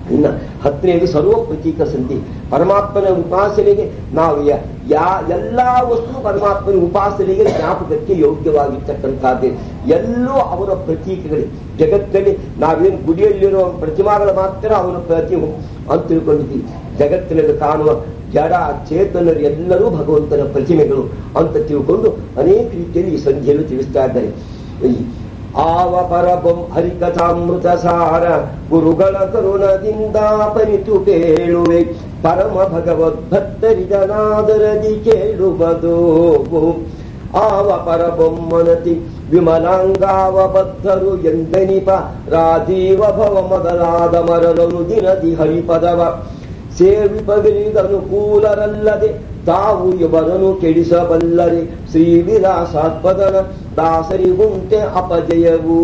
ಇನ್ನ ಹತ್ತನೇದು ಸರ್ವ ಪ್ರತೀಕ ಸಂಧಿ ಪರಮಾತ್ಮನ ಉಪಾಸನೆಗೆ ನಾವು ಯ- ಯಾ ಎಲ್ಲಾ ವಸ್ತು ಪರಮಾತ್ಮನ ಉಪಾಸನೆಗೆ ಜ್ಞಾಪಕಕ್ಕೆ ಯೋಗ್ಯವಾಗಿರ್ತಕ್ಕಂಥದ್ದೇ ಎಲ್ಲೂ ಅವರ ಪ್ರತೀಕಗಳೇ ಜಗತ್ತಲ್ಲಿ ನಾವೇನು ಗುಡಿಯಲ್ಲಿರೋ ಪ್ರತಿಮಾಗಳು ಮಾತ್ರ ಅವನ ಪ್ರತಿ ಅಂತ ತಿಳ್ಕೊಂಡಿದ್ದೀವಿ ಜಗತ್ತಿನಲ್ಲಿ ಕಾಣುವ ಜಡ ಚೇತನರು ಎಲ್ಲರೂ ಭಗವಂತನ ಪ್ರತಿಮೆಗಳು ಅಂತ ತಿಳ್ಕೊಂಡು ಅನೇಕ ರೀತಿಯಲ್ಲಿ ಈ ಸಂಧಿಯನ್ನು ತಿಳಿಸ್ತಾ ಇದ್ದಾರೆ ಈ ಆವ ಪರಬಂ ಹರಿಕಥಾಮೃತ ಸಾರ ಗುರುಗಳ ಕರುಣದಿಂದ ಪರಿತು ಕೇಳುವೆ ಪರಮ ಭಗವದ್ಭಕ್ತರಿದನಾದರದಿ ಕೇಳುವುದು ಆವ ಪರಬೊಮ್ಮನತಿ ವಿಮಲಾಂಗಾವ ಬದ್ಧರು ಎಂದೆನಿಪ ರಾಜೀವ ಭವ ಮೊದಲಾದ ಮರಳರು ದಿನದಿ ಹರಿಪದವ ಸೇವಿಪಗರಿಗನುಕೂಲರಲ್ಲದೆ ತಾವು ಇವರನ್ನು ಕೆಡಿಸಬಲ್ಲರೆ ಶ್ರೀವಿಲಾಸಾತ್ಪದನ ದಾಸರಿಗುಂಟೆ ಅಪಜಯವು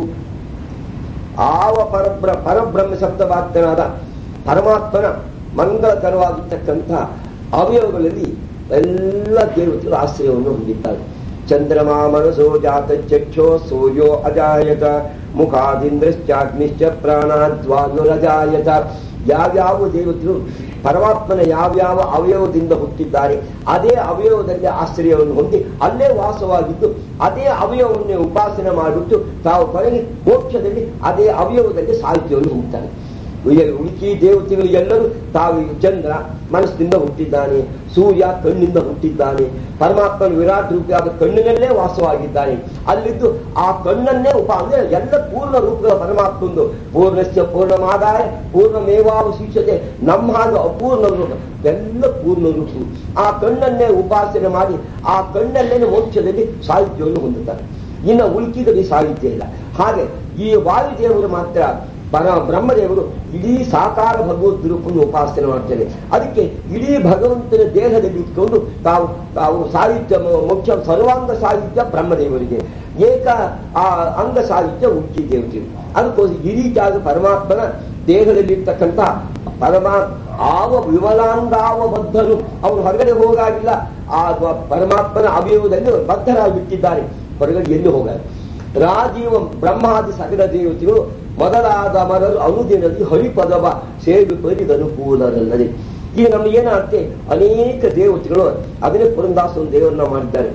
ಆವ ಪರಬ್ರ ಪರಬ್ರಹ್ಮ ಶಬ್ದವಾಕ್ಯನಾದ ಪರಮಾತ್ಮನ ಮಂಗಳಕರವಾಗಿರ್ತಕ್ಕಂಥ ಅವಯವಗಳಲ್ಲಿ ಎಲ್ಲ ದೇವತೆಗಳು ಆಶ್ರಯವನ್ನು ಹೊಂದಿದ್ದಾರೆ ಚಂದ್ರಮಾ ಮನಸೋ ಜಾತ ಚಕ್ಷೋ ಸೂರ್ಯೋ ಅಜಾಯತ ಮುಖಾದಿಂದ್ರಶ್ಚಾಗ್ನಿಶ್ಚ ಪ್ರಾಣಾದ್ವಾನುರಜಾಯತ ಯಾವ್ಯಾವ ದೇವತೆಗಳು ಪರಮಾತ್ಮನ ಯಾವ್ಯಾವ ಅವಯವದಿಂದ ಹುಟ್ಟಿದ್ದಾರೆ ಅದೇ ಅವಯವದಲ್ಲಿ ಆಶ್ರಯವನ್ನು ಹೊಂದಿ ಅಲ್ಲೇ ವಾಸವಾಗಿದ್ದು ಅದೇ ಅವಯವನ್ನೇ ಉಪಾಸನೆ ಮಾಡಿಬಿಟ್ಟು ತಾವು ಕೊನೆಗೆ ಮೋಕ್ಷದಲ್ಲಿ ಅದೇ ಅವಯವದಲ್ಲಿ ಸಾಹಿತ್ಯವನ್ನು ಹೊಂದುತ್ತಾರೆ ಉಯ- ಉಳಿಕಿ ದೇವತೆಗಳು ಎಲ್ಲರೂ ತಾವು ಚಂದ್ರ ಮನಸ್ಸಿನಿಂದ ಹುಟ್ಟಿದ್ದಾನೆ ಸೂರ್ಯ ಕಣ್ಣಿಂದ ಹುಟ್ಟಿದ್ದಾನೆ ಪರಮಾತ್ಮನ ವಿರಾಟ್ ರೂಪಿಯಾದ ಕಣ್ಣಿನಲ್ಲೇ ವಾಸವಾಗಿದ್ದಾನೆ ಅಲ್ಲಿದ್ದು ಆ ಕಣ್ಣನ್ನೇ ಉಪ ಅಂದ್ರೆ ಎಲ್ಲ ಪೂರ್ಣ ರೂಪಗಳ ಪರಮಾತ್ಮಂದು ಪೂರ್ಣಸ್ಯ ಪೂರ್ಣಮಾದಾಯ ಪೂರ್ಣಮೇವಾವಶಿಷ್ಯತೆ ನಮ್ಮ ಹಾಗೆ ಅಪೂರ್ಣ ರೂಪ ಎಲ್ಲ ಪೂರ್ಣ ರೂಪ ಆ ಕಣ್ಣನ್ನೇ ಉಪಾಸನೆ ಮಾಡಿ ಆ ಕಣ್ಣಲ್ಲೇ ಮೋಕ್ಷದಲ್ಲಿ ಸಾಹಿತ್ಯವನ್ನು ಹೊಂದುತ್ತಾರೆ ಇನ್ನು ಉಳ್ಕಿದಲ್ಲಿ ಸಾಹಿತ್ಯ ಇಲ್ಲ ಹಾಗೆ ಈ ವಾಯುದೇವರು ಮಾತ್ರ ಪರ ಬ್ರಹ್ಮದೇವರು ಇಡೀ ಸಾಕಾರ ಭಗವದ್ ರೂಪವನ್ನು ಉಪಾಸನೆ ಮಾಡ್ತಾರೆ ಅದಕ್ಕೆ ಇಡೀ ಭಗವಂತನ ದೇಹದಲ್ಲಿ ಇಟ್ಕೊಂಡು ತಾವು ತಾವು ಸಾಹಿತ್ಯ ಮು- ಮುಖ್ಯ ಸರ್ವಾಂಗ ಸಾಹಿತ್ಯ ಬ್ರಹ್ಮದೇವರಿಗೆ ಏಕ ಆ ಅಂಗ ಸಾಹಿತ್ಯ ಉಚ್ಚಿ ದೇವತೆ ಅದಕ್ಕೋಸ್ಕರ ಈ ರೀತಿಯಾಗಿ ಪರಮಾತ್ಮನ ದೇಹದಲ್ಲಿರ್ತಕ್ಕಂಥ ಪರಮ ಆವ ವಿಮಲಾಂಗಾವ ಬದ್ಧನು ಅವರು ಹೊರಗಡೆ ಹೋಗಾಗಿಲ್ಲ ಆ ಪರಮಾತ್ಮನ ಅವಯವದಲ್ಲಿ ಬದ್ಧರಾಗಿ ಬಿಟ್ಟಿದ್ದಾರೆ ಹೊರಗಡೆ ಎಲ್ಲೂ ಹೋಗಾಗ ರಾಜೀವ ಬ್ರಹ್ಮಾದಿ ಸಕಲ ದೇವತೆಗಳು ಮೊದಲಾದ ಮರರು ಅನುದಿನದಿ ಹರಿಪದವ ಸೇವೆ ಪರಿದ ಅನುಕೂಲರಲ್ಲದೆ ಈಗ ನಮ್ಗೆ ಏನಾಗುತ್ತೆ ಅನೇಕ ದೇವತೆಗಳು ಅದನ್ನೇ ಪುರಂದಾಸನ ದೇವರನ್ನ ಮಾಡಿದ್ದಾರೆ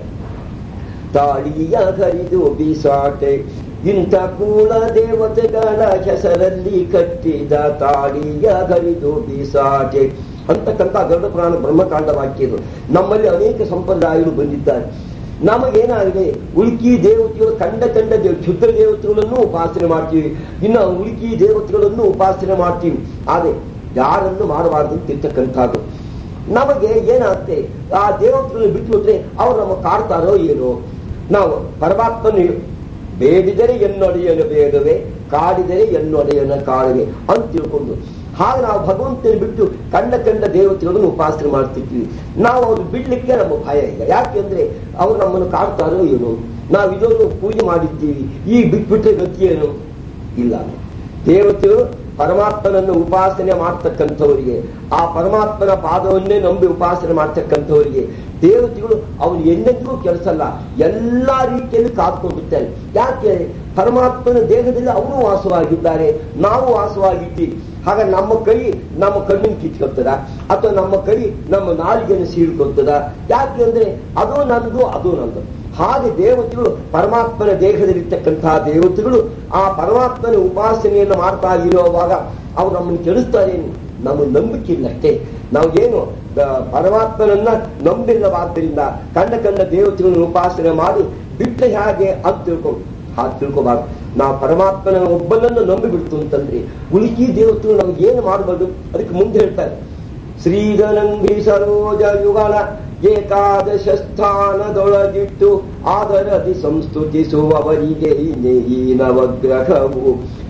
ತಾಳಿಯ ಹರಿದು ಬೀಸಾಟೆ ಇಂಥ ಕೂಲ ದೇವತೆಗಳ ಹೆಸರಲ್ಲಿ ಕಟ್ಟಿದ ತಾಳಿಯ ಹರಿದು ಬೀಸಾಟೆ ಅಂತಕ್ಕಂಥ ಗರುಡ ಪುರಾಣ ಬ್ರಹ್ಮಕಾಂಡ ವಾಕ್ಯ ಇದು ನಮ್ಮಲ್ಲಿ ಅನೇಕ ಸಂಪ್ರದಾಯಗಳು ಬಂದಿದ್ದಾರೆ ನಮಗೇನಾಗಿದೆ ಉಳುಕಿ ದೇವತೆಗಳು ಕಂಡ ಕಂಡ ದೇವ ಕ್ಷುದ್ರ ದೇವತೆಗಳನ್ನು ಉಪಾಸನೆ ಮಾಡ್ತೀವಿ ಇನ್ನು ಉಳುಕಿ ದೇವತೆಗಳನ್ನು ಉಪಾಸನೆ ಮಾಡ್ತೀವಿ ಆದರೆ ಯಾರನ್ನು ಮಾಡಬಾರ್ದು ಅಂತ ಇರ್ತಕ್ಕಂಥದ್ದು ನಮಗೆ ಏನಾಗುತ್ತೆ ಆ ದೇವತೆಗಳನ್ನು ಬಿಟ್ಟುಬಿಟ್ರೆ ಅವ್ರು ನಮ್ಮ ಕಾಡ್ತಾರೋ ಏನೋ ನಾವು ಪರಮಾತ್ಮನ ಬೇಡಿದರೆ ಎನ್ನೊಡೆಯನು ಬೇಡವೆ ಕಾಡಿದರೆ ಎನ್ನೊಡೆಯನ ಕಾಡುವೆ ಅಂತ ತಿಳ್ಕೊಂಡು ಹಾಗೆ ನಾವು ಭಗವಂತನ ಬಿಟ್ಟು ಕಂಡ ಕಂಡ ದೇವತೆಗಳನ್ನು ಉಪಾಸನೆ ಮಾಡ್ತಿರ್ತೀವಿ ನಾವು ಅವ್ರು ಬಿಡ್ಲಿಕ್ಕೆ ನಮ್ಮ ಭಯ ಇಲ್ಲ ಯಾಕೆಂದ್ರೆ ಅವ್ರು ನಮ್ಮನ್ನು ಕಾಡ್ತಾರೋ ಏನೋ ನಾವು ಇದನ್ನು ಪೂಜೆ ಮಾಡಿದ್ದೀವಿ ಈಗ ಬಿಟ್ಬಿಟ್ರೆ ಗತಿ ಏನು ಇಲ್ಲ ದೇವತೆಗಳು ಪರಮಾತ್ಮನನ್ನು ಉಪಾಸನೆ ಮಾಡ್ತಕ್ಕಂಥವರಿಗೆ ಆ ಪರಮಾತ್ಮನ ಪಾದವನ್ನೇ ನಂಬಿ ಉಪಾಸನೆ ಮಾಡ್ತಕ್ಕಂಥವರಿಗೆ ದೇವತೆಗಳು ಅವನು ಎಂದೆಂದಿಗೂ ಕೆಲಸಲ್ಲ ಎಲ್ಲಾ ರೀತಿಯಲ್ಲಿ ಕಾದ್ಕೊಂಡಿರ್ತಾರೆ ಯಾಕೆ ಪರಮಾತ್ಮನ ದೇಹದಲ್ಲಿ ಅವರು ವಾಸವಾಗಿದ್ದಾರೆ ನಾವು ವಾಸವಾಗಿದ್ದೀವಿ ಹಾಗ ನಮ್ಮ ಕೈ ನಮ್ಮ ಕಣ್ಣಿನ ಕಿತ್ಕೊಳ್ತದ ಅಥವಾ ನಮ್ಮ ಕೈ ನಮ್ಮ ನಾಲಿಗೆಯನ್ನು ಸೀಳ್ಕೊಳ್ತದ ಯಾಕೆ ಅಂದ್ರೆ ಅದು ನಂದು ಅದು ನಂದು ಹಾಗೆ ದೇವತೆಗಳು ಪರಮಾತ್ಮನ ದೇಹದಲ್ಲಿರ್ತಕ್ಕಂತಹ ದೇವತೆಗಳು ಆ ಪರಮಾತ್ಮನ ಉಪಾಸನೆಯನ್ನು ಮಾಡ್ತಾ ಇರುವಾಗ ಅವ್ರು ನಮ್ಮನ್ನು ಕೆಡಿಸ್ತಾರೆ ನಮ್ಮ ನಂಬಿಕೆ ಇಲ್ಲ ಅಷ್ಟೇ ನಾವೇನು ಆ, ಪರಮಾತ್ಮನನ್ನ ನಂಬಿಲ್ಲವಾದ್ದರಿಂದ ಕಂಡ ಕಂಡ ದೇವತೆಗಳನ್ನು ಉಪಾಸನೆ ಮಾಡಿ ಬಿಟ್ಟರೆ ಹೇಗೆ ಅಂತ ತಿಳ್ಕೊಂಡು ಹಾಗೆ ತಿಳ್ಕೋಬಾರ್ದು ನಾವು ಪರಮಾತ್ಮನ ಒಬ್ಬನನ್ನು ನಂಬಿಬಿಡ್ತು ಅಂತಂದ್ರೆ ಉಳಿಕಿ ದೇವತೆಗಳು ನಮ್ಗೆ ಏನು ಮಾಡಬಹುದು ಅದಕ್ಕೆ ಮುಂದೆ ಹೇಳ್ತಾರೆ ಶ್ರೀಧನಂಗಿ ಸರೋಜ ಯುಗಳ ಏಕಾದಶ ಸ್ಥಾನದೊಳಗಿಟ್ಟು ಆದರದಿ ಸಂಸ್ತುತಿಸುವವರಿಗೆ ಈ ನವಗ್ರಹವು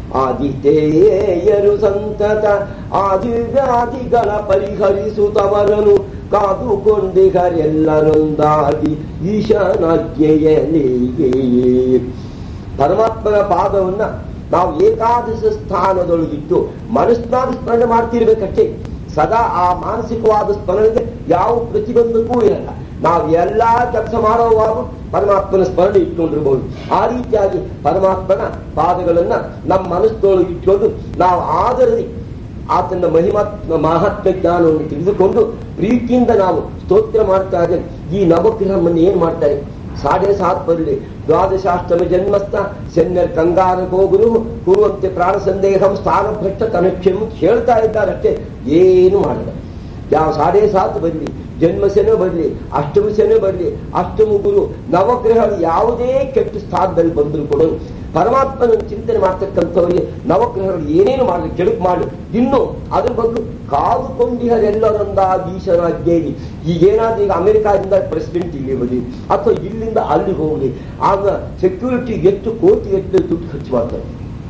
ಆದಿತೇಯರು ಸಂತತ ಆದಿವ್ಯಾಧಿಗಳ ಪರಿಹರಿಸುತ್ತವರನು ಕಾದುಕೊಂಡಿಗರೆಲ್ಲರೊಂದಾಗಿ ಈಶಾನಾಜ್ಞೆಯಲ್ಲಿ ಪರಮಾತ್ಮನ ಪಾದವನ್ನ ನಾವು ಏಕಾದಶ ಸ್ಥಾನದೊಳಗಿಟ್ಟು ಮನಸ್ಸಿನಾದ ಸ್ಮರಣೆ ಮಾಡ್ತಿರ್ಬೇಕಷ್ಟೇ ಸದಾ ಆ ಮಾನಸಿಕವಾದ ಸ್ಮರಣೆಗೆ ಯಾವ ಪ್ರತಿಬಂಧಕವೂ ಇರಲ್ಲ ನಾವು ಎಲ್ಲಾ ಕೆಲಸ ಮಾಡುವಾಗ ಪರಮಾತ್ಮನ ಸ್ಮರಣೆ ಇಟ್ಕೊಂಡಿರ್ಬೋದು ಆ ರೀತಿಯಾಗಿ ಪರಮಾತ್ಮನ ಪಾದಗಳನ್ನ ನಮ್ಮ ಮನಸ್ಸಿನೊಳಗೆ ಇಟ್ಕೊಂಡು ನಾವು ಆದರದಿ ಆತನ ಮಹಿಮಾ ಮಹಾತ್ಮ ಜ್ಞಾನವನ್ನು ತಿಳಿದುಕೊಂಡು ಪ್ರೀತಿಯಿಂದ ನಾವು ಸ್ತೋತ್ರ ಮಾಡ್ತಾ ಇದ್ದೇವೆ ಈ ನವಗ್ರಹವನ್ನು ಏನ್ ಮಾಡ್ತಾರೆ ಸಾಡೆ ಸಾತ್ ಬರಲಿ ದ್ವಾದಶಾಷ್ಟಮ ಜನ್ಮಸ್ಥ ಸೆನ್ನರ್ ಕಂಗಾರಕೋ ಗುರು ಕುರುವಂತೆ ಪ್ರಾಣ ಸಂದೇಹಂ ಸ್ಥಾನ ಭ್ರಷ್ಟ ಕನಕ್ಷಂ ಹೇಳ್ತಾ ಇದ್ದಾರಷ್ಟೇ ಏನು ಮಾಡಲ್ಲ ಯಾವ ಸಾಡೆ ಸಾತ್ ಬರಲಿ ಜನ್ಮಸೆನೆ ಬರಲಿ ಅಷ್ಟಮ ಸೆನೆ ಬರಲಿ ಅಷ್ಟಮ ಗುರು ನವಗ್ರಹಗಳು ಯಾವುದೇ ಕೆಟ್ಟ ಸ್ಥಾನದಲ್ಲಿ ಬಂದರೂ ಕೂಡ ಪರಮಾತ್ಮನ ಚಿಂತನೆ ಮಾಡ್ತಕ್ಕಂಥವರಿಗೆ ನವಗ್ರಹಗಳು ಏನೇನು ಮಾಡಲಿ ಕೆಡುಕು ಮಾಡಲಿ ಇನ್ನು ಅದ್ರ ಬಗ್ಗೆ ಕಾದುಕೊಂಡಿಹರೆಲ್ಲರಂದ ಈಶನಾಜ್ಞೇರಿ ಈಗೇನಾದ್ರೂ ಈಗ ಅಮೆರಿಕಾದಿಂದ ಪ್ರೆಸಿಡೆಂಟ್ ಇಲ್ಲಿ ಬರಲಿ ಅಥವಾ ಇಲ್ಲಿಂದ ಅಲ್ಲಿಗೆ ಹೋಗಲಿ ಆಗ ಸೆಕ್ಯೂರಿಟಿ ಎಷ್ಟು ಕೋಟಿ ಎಷ್ಟು ದುಡ್ಡು ಖರ್ಚು ಮಾಡ್ತಾರೆ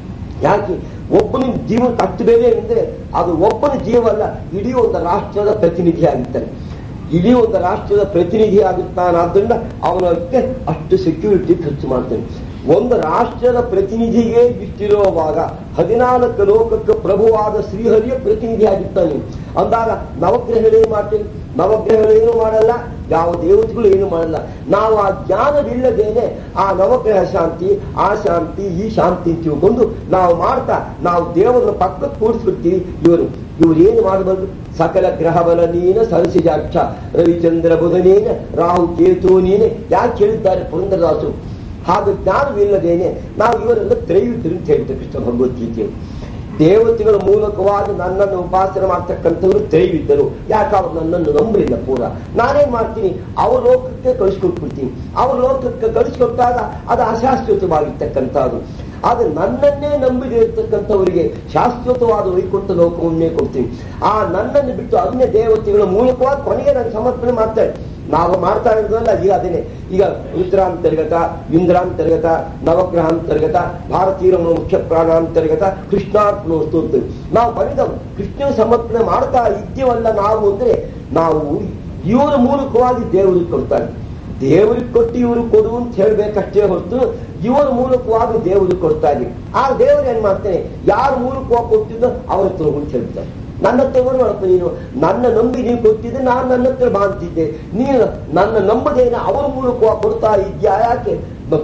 ಯಾಕೆ ಒಬ್ಬನ ಜೀವ ಅಷ್ಟು ಬೇರೆ ಅಂದ್ರೆ ಅದು ಒಬ್ಬನ ಜೀವ ಅಲ್ಲ ಇಡೀ ಒಂದು ರಾಷ್ಟ್ರದ ಪ್ರತಿನಿಧಿ ಆಗಿರ್ತಾನೆ ಇಡೀ ಒಂದು ರಾಷ್ಟ್ರದ ಪ್ರತಿನಿಧಿ ಆಗುತ್ತಾನಾದ್ರಿಂದ ಅವನಕ್ಕೆ ಅಷ್ಟು ಸೆಕ್ಯೂರಿಟಿ ಖರ್ಚು ಮಾಡ್ತಾನೆ ಒಂದು ರಾಷ್ಟ್ರದ ಪ್ರತಿನಿಧಿಗೆ ಇಷ್ಟಿರುವಾಗ ಹದಿನಾಲ್ಕು ಲೋಕಕ್ಕೆ ಪ್ರಭುವಾದ ಶ್ರೀಹರಿಯ ಪ್ರತಿನಿಧಿ ಆಗಿರ್ತಾನೆ ಅಂದಾಗ ನವಗ್ರಹಗಳೇನು ಮಾಡ್ತೇನೆ ನವಗ್ರಹಗಳೇನು ಮಾಡಲ್ಲ ಯಾವ ದೇವತೆಗಳು ಏನು ಮಾಡಲ್ಲ ನಾವು ಆ ಜ್ಞಾನವಿಲ್ಲದೇನೆ ಆ ನವಗ್ರಹ ಶಾಂತಿ ಆ ಶಾಂತಿ ಈ ಶಾಂತಿ ಅಂತ ತಿಳ್ಕೊಂಡು ನಾವು ಮಾಡ್ತಾ ನಾವು ದೇವರನ್ನ ಪಕ್ಕಕ್ಕೆ ಕೂಡಿಸ್ಬಿಡ್ತೀವಿ ಇವರು ಇವ್ರು ಏನು ಮಾಡಬಾರ್ದು ಸಕಲ ಗ್ರಹ ಬಲ ನೀನ ಸರಸಿಜಾಕ್ಷ ರವಿಚಂದ್ರ ಬುಧ ನೀನೆ ರಾಹು ಕೇತು ನೀನೆ ಯಾಕೆ ಹೇಳಿದ್ದಾರೆ ಪುರಂದರದಾಸರು ಹಾಗೆ ಜ್ಞಾನವಿಲ್ಲದೇನೆ ನಾವು ಇವರೆಲ್ಲ ತ್ರೈವಿದ್ರು ಅಂತ ಹೇಳ್ತಾರೆ ಕೃಷ್ಣ ಭಗವದ್ಗೀತೆಯಲ್ಲಿ ದೇವತೆಗಳ ಮೂಲಕವಾಗಿ ನನ್ನನ್ನು ಉಪಾಸನೆ ಮಾಡ್ತಕ್ಕಂಥವ್ರು ತ್ರೈವಿದ್ದರು ಯಾಕೆ ಅವ್ರು ನನ್ನನ್ನು ನಂಬಲಿಲ್ಲ ಪೂರ ನಾನೇನ್ ಮಾಡ್ತೀನಿ ಅವ್ರ ಲೋಕಕ್ಕೆ ಕಳಿಸ್ಕೊಟ್ಬಿಡ್ತೀನಿ ಅವ್ರ ಲೋಕಕ್ಕೆ ಕಳಿಸ್ಕೊಟ್ಟಾಗ ಅದು ಅಶಾಶ್ವತವಾಗಿರ್ತಕ್ಕಂಥದ್ದು ಆದ್ರೆ ನನ್ನನ್ನೇ ನಂಬಿದೆ ಇರ್ತಕ್ಕಂಥವರಿಗೆ ಶಾಶ್ವತವಾದ ವೈಕುಂಠ ಲೋಕವನ್ನೇ ಕೊಡ್ತೀನಿ ಆ ನನ್ನನ್ನು ಬಿಟ್ಟು ಅನ್ಯ ದೇವತೆಗಳ ಮೂಲಕವಾಗಿ ಕೊನೆಗೆ ನಾನು ಸಮರ್ಪಣೆ ಮಾಡ್ತಾರೆ ನಾವು ಮಾಡ್ತಾ ಇರೋದಲ್ಲ ಈಗ ಅದೇನೆ ಈಗ ರುದ್ರಾಂತರ್ಗತ ಇಂದ್ರಾಂತರ್ಗತ ನವಗ್ರಹಾಂತರ್ಗತ ಭಾರತೀಯ ಮುಖ್ಯ ಪ್ರಾಣಾಂತರ್ಗತ ಕೃಷ್ಣಾರ್ಪಣ ವಸ್ತು ನಾವು ಬರೆದವು ಕೃಷ್ಣ ಸಮರ್ಪಣೆ ಮಾಡ್ತಾ ಇದ್ದೀವಲ್ಲ ನಾವು ಅಂದ್ರೆ ನಾವು ಇವರ ಮೂಲಕವಾಗಿ ದೇವರಿಗೆ ಕೊಡ್ತಾರೆ ದೇವರಿಗೆ ಕೊಟ್ಟು ಇವರು ಕೊಡು ಅಂತ ಹೇಳ್ಬೇಕಷ್ಟೇ ಹೊರತು ಇವರ ಮೂಲಕವಾಗಿ ದೇವರಿಗೆ ಕೊಡ್ತಾ ಇದ್ದೀವಿ ಆ ದೇವರು ಏನ್ ಮಾಡ್ತಾನೆ ಯಾರ ಮೂಲಕವಾಗಿ ಕೊಟ್ಟಿದ್ದೋ ಅವ್ರ ಹತ್ರ ಅಂತ ಹೇಳ್ತಾರೆ ನನ್ನ ಹತ್ರ ನೋಡಪ್ಪ ನೀನು ನನ್ನ ನಂಬಿ ನೀನು ಕೊಟ್ಟಿದ್ದೆ ನಾನು ನನ್ನ ಹತ್ರ ಬಾಂತಿದ್ದೆ ನೀನು ನನ್ನ ನಂಬದೇನೆ ಅವರ ಮೂಲಕವಾಗಿ ಕೊಡ್ತಾ ಇದ್ಯಾ ಯಾಕೆ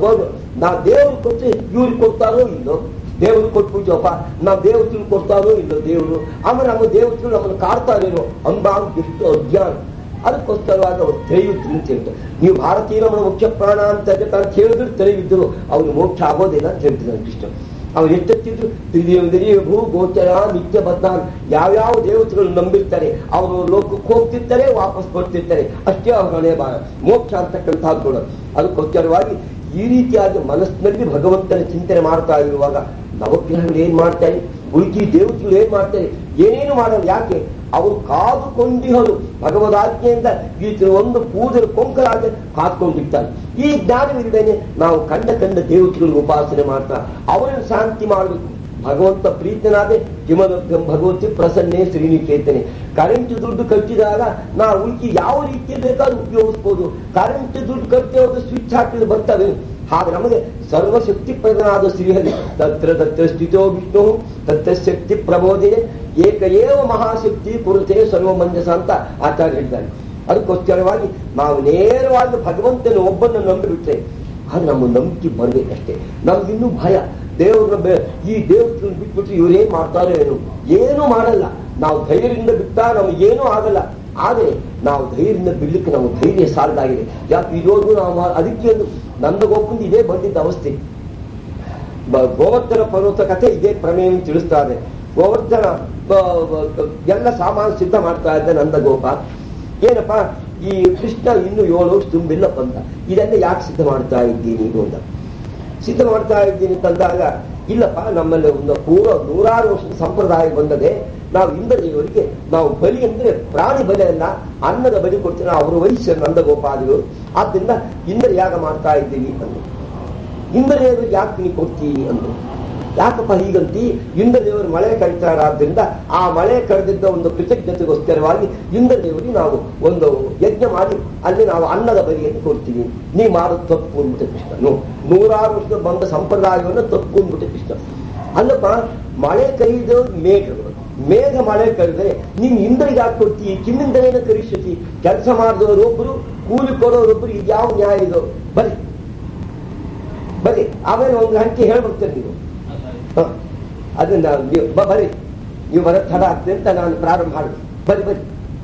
ನಾ ದೇವ್ರು ಕೊಟ್ಟು ಇವ್ರಿಗೆ ಕೊಡ್ತಾರೋ ಇಲ್ಲೋ ದೇವರು ಕೊಟ್ಬಿಟ್ಟಪ್ಪ ನಾವು ದೇವತೆಗಳು ಕೊಡ್ತಾರೋ ಇಲ್ಲೋ ದೇವರು ಆಮೇಲೆ ನಮ್ಮ ದೇವತೆಗಳು ನಮ್ಮನ್ನು ಕಾಡ್ತಾರೇನೋ ಅಂಬಾಂಗ್ ಎಷ್ಟು ಅಜ್ಞಾನ ಅದಕ್ಕೋಸ್ಕರವಾಗಿ ಅವರು ತೆರೆಯುತ್ತಿರು ಅಂತ ಹೇಳ್ತಾರೆ ನೀವು ಭಾರತೀಯ ರಮಣ ಮುಖ್ಯ ಪ್ರಾಣ ಅಂತ ಅಂತ ಹೇಳಿದ್ರು ತೆರೆಯುತ್ತಿದ್ರು ಅವ್ರಿಗೆ ಮೋಕ್ಷ ಆಗೋದಿಲ್ಲ ಅಂತ ಹೇಳ್ತಿದ್ದಾರೆ ಕೃಷ್ಣ ಅವ್ರು ಎಷ್ಟೆತ್ತಿದ್ರು ತ್ರಿದೇವದರಿ ಭೂ ಗೋಚರ ನಿತ್ಯ ಬದ್ಧ ಯಾವ್ಯಾವ ದೇವತೆಗಳು ನಂಬಿರ್ತಾರೆ ಅವರು ಲೋಕಕ್ಕೆ ಹೋಗ್ತಿರ್ತಾರೆ ವಾಪಸ್ ಬರ್ತಿರ್ತಾರೆ ಅಷ್ಟೇ ಅವ್ರ ಹಣೆ ಬಾರ ಮೋಕ್ಷ ಅಂತಕ್ಕಂಥದ್ದು ಕೂಡ ಅದಕ್ಕೋಸ್ಕರವಾಗಿ ಈ ರೀತಿಯಾಗಿ ಮನಸ್ಸಿನಲ್ಲಿ ಭಗವಂತನ ಚಿಂತನೆ ಮಾಡ್ತಾ ಇರುವಾಗ ನವಗ್ರಹಗಳು ಏನ್ ಮಾಡ್ತಾರೆ ಉಳ್ಕಿ ದೇವತೆಗಳು ಏನ್ ಮಾಡ್ತಾರೆ ಏನೇನು ಮಾಡಲ್ಲ ಯಾಕೆ ಅವರು ಕಾದುಕೊಂಡಿಹರು ಭಗವದಾಜ್ಞೆಯಿಂದ ಈ ಒಂದು ಕೂದಲು ಕೊಂಕಲಾಗಿ ಕಾದ್ಕೊಂಡಿರ್ತಾರೆ ಈ ಜ್ಞಾನವಿಲ್ಲದೇನೆ ನಾವು ಕಂಡ ಕಂಡ ದೇವತೆಗಳಿಗೆ ಉಪಾಸನೆ ಮಾಡ್ತಾ ಅವರನ್ನು ಶಾಂತಿ ಮಾಡಬೇಕು ಭಗವಂತ ಪ್ರೀತನಾದೆ ಹಿಮದಗ್ಗಂ ಭಗವತಿ ಪ್ರಸನ್ನೆ ಶ್ರೀನಿಕೇತನೆ ಕರೆಂಟ್ ದುಡ್ಡು ಕಟ್ಟಿದಾಗ ನಾವು ಉಳ್ಕಿ ಯಾವ ರೀತಿ ಬೇಕಾದ್ರೂ ಉಪಯೋಗಿಸ್ಬೋದು ಕರೆಂಟ್ ದುಡ್ಡು ಕಟ್ಟಿ ಹೋದ್ರೆ ಸ್ವಿಚ್ ಹಾಕಿದ್ರೆ ಬರ್ತವೆ ಹಾಗೆ ನಮಗೆ ಸರ್ವಶಕ್ತಿ ಪ್ರಧಾನಾದ ಶ್ರೀಹರಿ ತತ್ರ ತತ್ರ ಸ್ಥಿತೋ ವಿಷ್ಣು ತತ್ರ ಶಕ್ತಿ ಪ್ರಬೋಧಿನೆ ಏಕ ಏವ ಮಹಾಶಕ್ತಿ ಕುರುತೆ ಸರ್ವಮಂಜಸ ಅಂತ ಆಚಾರ್ಯ ಹೇಳಿದ್ದಾರೆ ಅದಕ್ಕೋಸ್ಕರವಾಗಿ ನಾವು ನೇರವಾಗಿ ಭಗವಂತನ ಒಬ್ಬನ್ನು ನಂಬಿಬಿಟ್ರೆ ಅದು ನಮ್ಮ ನಂಬಿಕೆ ಬರ್ಬೇಕಷ್ಟೇ ನಮ್ಗಿನ್ನೂ ಭಯ ದೇವ್ರನ್ನ ಈ ದೇವರನ್ನ ಬಿಟ್ಬಿಟ್ರೆ ಇವ್ರೇನ್ ಮಾಡ್ತಾರೋ ಏನು ಏನೂ ಮಾಡಲ್ಲ ನಾವು ಧೈರ್ಯದಿಂದ ಬಿಟ್ಟ ನಮಗೇನೂ ಆಗಲ್ಲ ಆದರೆ ನಾವು ಧೈರ್ಯದಿಂದ ಬಿಡ್ಲಿಕ್ಕೆ ನಮ್ಮ ಧೈರ್ಯ ಸಾಲದಾಗಿದೆ ಯಾಕೆ ಇರೋದು ನಾವು ಅದಕ್ಕೆ ಒಂದು ನಂದಗೋಪಂದು ಇದೇ ಬಂದಿದ್ದ ಅವಸ್ಥೆ ಗೋವರ್ಧನ ಪರ್ವತ ಕಥೆ ಇದೇ ಪ್ರಮೇಯ ತಿಳಿಸ್ತಾರೆ ಗೋವರ್ಧನ ಎಲ್ಲ ಸಾಮಾನು ಸಿದ್ಧ ಮಾಡ್ತಾ ಇದ್ದ ನಂದಗೋಪ ಏನಪ್ಪ ಈ ಕೃಷ್ಣ ಇನ್ನು ಏಳು ವರ್ಷ ತುಂಬಿಲ್ಲ ಬಂದ ಇದೆಲ್ಲ ಯಾಕೆ ಸಿದ್ಧ ಮಾಡ್ತಾ ಇದ್ದೀನಿ ಅಂತ ಸಿದ್ಧ ಮಾಡ್ತಾ ಇದ್ದೀನಿ ತಂದಾಗ ಇಲ್ಲಪ್ಪ ನಮ್ಮಲ್ಲಿ ಒಂದು ಪೂರ್ವ ನೂರಾರು ವರ್ಷದ ಸಂಪ್ರದಾಯ ಬಂದದೆ ನಾವು ಇಂದ್ರದೇವರಿಗೆ ನಾವು ಬಲಿ ಅಂದ್ರೆ ಪ್ರಾಣಿ ಬಲಿ ಅಲ್ಲ ಅನ್ನದ ಬಲಿ ಕೊಡ್ತೀವಿ ಅವರ ವಯಸ್ಸು ನಂದಗೋಪಾದಿಗಳು ಆದ್ರಿಂದ ಇಂದ್ರ ಯಾಗ ಮಾಡ್ತಾ ಇದ್ದೀವಿ ಅಂದ್ರು ಇಂದ್ರದೇವರಿಗೆ ಯಾಕೆ ನೀ ಕೊಡ್ತೀವಿ ಅಂದ್ರು ಯಾಕಪ್ಪ ಹೀಗಂತಿ ಇಂದ್ರದೇವರು ಮಳೆ ಕರೀತಾರಾದ್ರಿಂದ ಆ ಮಳೆ ಕರೆದಿದ್ದ ಒಂದು ಕೃತಜ್ಞತೆಗೋಸ್ಕರವಾಗಿ ಇಂದ್ರದೇವರಿಗೆ ನಾವು ಒಂದು ಯಜ್ಞ ಮಾಡಿ ಅಲ್ಲಿ ನಾವು ಅನ್ನದ ಬಲಿಯನ್ನು ಕೊಡ್ತೀವಿ ನೀ ಮಾಡೋದು ತಪ್ಪು ಅಂದ್ಬಿಟ್ಟೆ ಕೃಷ್ಣನು ನೂರಾರು ವರ್ಷದ ಬಂದ ಸಂಪ್ರದಾಯವನ್ನು ತಪ್ಪು ಅಂದ್ಬಿಟ್ಟೆ ಕೃಷ್ಣ ಅಲ್ಲಪ್ಪ ಮಳೆ ಕರೀದು ಮೇಘಗಳು ಮೇಘ ಮಳೆ ಕರೆದ್ರೆ ನೀನ್ ಇಂದ್ರಿಗೆ ಯಾಕೆ ಕೊಡ್ತೀವಿ ಕಿಮ್ಮಿಂದನೇನ ಕರಿಷ್ಯತಿ ಕೆಲಸ ಮಾಡಿದವರೊಬ್ಬರು ಕೂಲಿ ಕೊಡೋರೊಬ್ಬರು ಇದು ಯಾವ ನ್ಯಾಯ ಇದು ಬರೀ ಬರೀ ಆಮೇಲೆ ಒಂದು ಗಂಟೆ ಹೇಳ್ಬಿಡ್ತೇನೆ ನೀವು ಅದನ್ನ ನೀವು ಬ- ಬರೀ ನೀವು ಬರೋ ತಡ ಆಗ್ತದೆ ಅಂತ ನಾನು ಪ್ರಾರಂಭ ಮಾಡಿ ಬನ್ನಿ ಬನ್ನಿ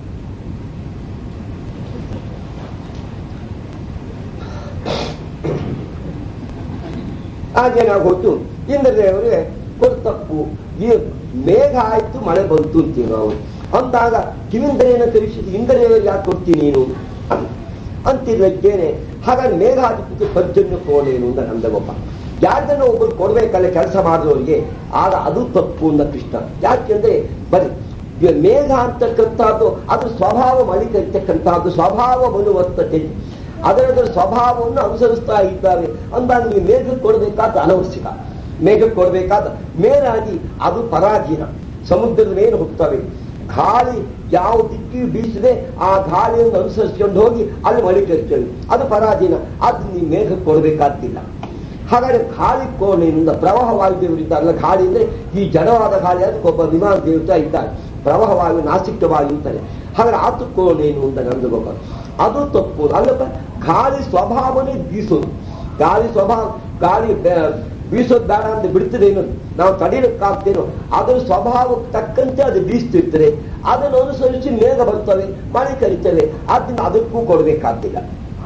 ಹಾಗೇನಾಗೋಯ್ತು ಇಂದ್ರದೇವರಿಗೆ ಕೊಡು ತಪ್ಪು ಈ ಮೇಘ ಆಯ್ತು ಮಳೆ ಬಂತು ಅಂತೀವಿ ನಾವು ಅಂದಾಗ ಕಿವಿಂದ್ರೇನ ಕಲಿಸಿದ ಇಂದ್ರದೇವರಿಗೆ ಯಾಕೆ ಕೊಡ್ತೀನಿ ನೀನು ಅಂತ ಅಂತಿದ್ದಕ್ಕೇನೆ ಹಾಗಾಗಿ ಮೇಘಾಧಿಪತಿ ಪರ್ಜನ್ಯ ಕೋಣೇನು ಅಂತ ನಂದಗೊಬ್ಬ ಯಾರ್ದನ್ನ ಒಬ್ಬರು ಕೊಡ್ಬೇಕಲ್ಲ ಕೆಲಸ ಮಾಡಿದವರಿಗೆ ಆಗ ಅದು ತಪ್ಪು ಅಂತ ಕೃಷ್ಣ ಯಾಕೆಂದ್ರೆ ಬರೀ ಈಗ ಮೇಘ ಅಂತಕ್ಕಂಥದ್ದು ಅದ್ರ ಸ್ವಭಾವ ಮಳಿ ಕರಿತಕ್ಕಂಥದ್ದು ಸ್ವಭಾವ ಬಲುವತ್ತತೆ ಅದರದರ ಸ್ವಭಾವವನ್ನು ಅನುಸರಿಸ್ತಾ ಇದ್ದಾವೆ ಅಂದಾಗ ನೀವು ಮೇಘಕ್ಕೆ ಕೊಡಬೇಕಾದ ಅನವಶ್ಯಕ ಮೇಘಕ್ಕೆ ಕೊಡಬೇಕಾದ ಮೇಲಾಗಿ ಅದು ಪರಾಧೀನ ಸಮುದ್ರದ ಮೇಲೆ ಹೋಗ್ತವೆ ಗಾಳಿ ಯಾವ ದಿಕ್ಕಿಗೆ ಬೀಸಿದೆ ಆ ಗಾಳಿಯನ್ನು ಅನುಸರಿಸಿಕೊಂಡು ಹೋಗಿ ಅಲ್ಲಿ ಮಳೆ ಕರಿತೇವೆ ಅದು ಪರಾಧೀನ ಅದು ನೀವು ಮೇಘಕ್ಕೆ ಕೊಡಬೇಕಾದ್ದಿಲ್ಲ ಹಾಗಾದ್ರೆ ಗಾಳಿ ಕೋಣೆಯಿಂದ ಪ್ರವಾಹ ವಾಯುದೇವರಿದ್ದಾರಲ್ಲ ಗಾಳಿ ಅಂದ್ರೆ ಈ ಜಡವಾದ ಗಾಳಿ ಅದಕ್ಕೆ ಒಬ್ಬ ವಿಮಾನ ದೇವತಾ ಇದ್ದಾರೆ ಪ್ರವಾಹ ವಾಯು ನಾಸಿಕ ವಾಯು ಅಂತಾರೆ ಹಾಗಾದ್ರೆ ಆತು ಕೋಣೇನು ಅಂತ ನಂದು ಗೊಬ್ಬ ಅದು ತಪ್ಪು ಅಲ್ಲಪ್ಪ ಗಾಳಿ ಸ್ವಭಾವನೇ ಬೀಸೋದು ಗಾಳಿ ಸ್ವಭಾವ ಗಾಳಿ ಬೆ- ಬೀಸೋದು ಬೇಡ ಅಂತ ಬಿಡ್ತದೇನು ನಾವು ತಡೀಲಿಕ್ಕಾಗ್ತೇನೋ ಅದರ ಸ್ವಭಾವಕ್ಕೆ ತಕ್ಕಂತೆ ಅದು ಬೀಸ್ತಿರ್ತದೆ ಅದನ್ನು ಅನುಸರಿಸಿ ಮೇಘ ಬರ್ತವೆ ಮಳೆ ಕರಿತವೆ ಆದ್ದರಿಂದ ಅದಕ್ಕೂ ಕೊಡಬೇಕಾಗ್ತಿಲ್ಲ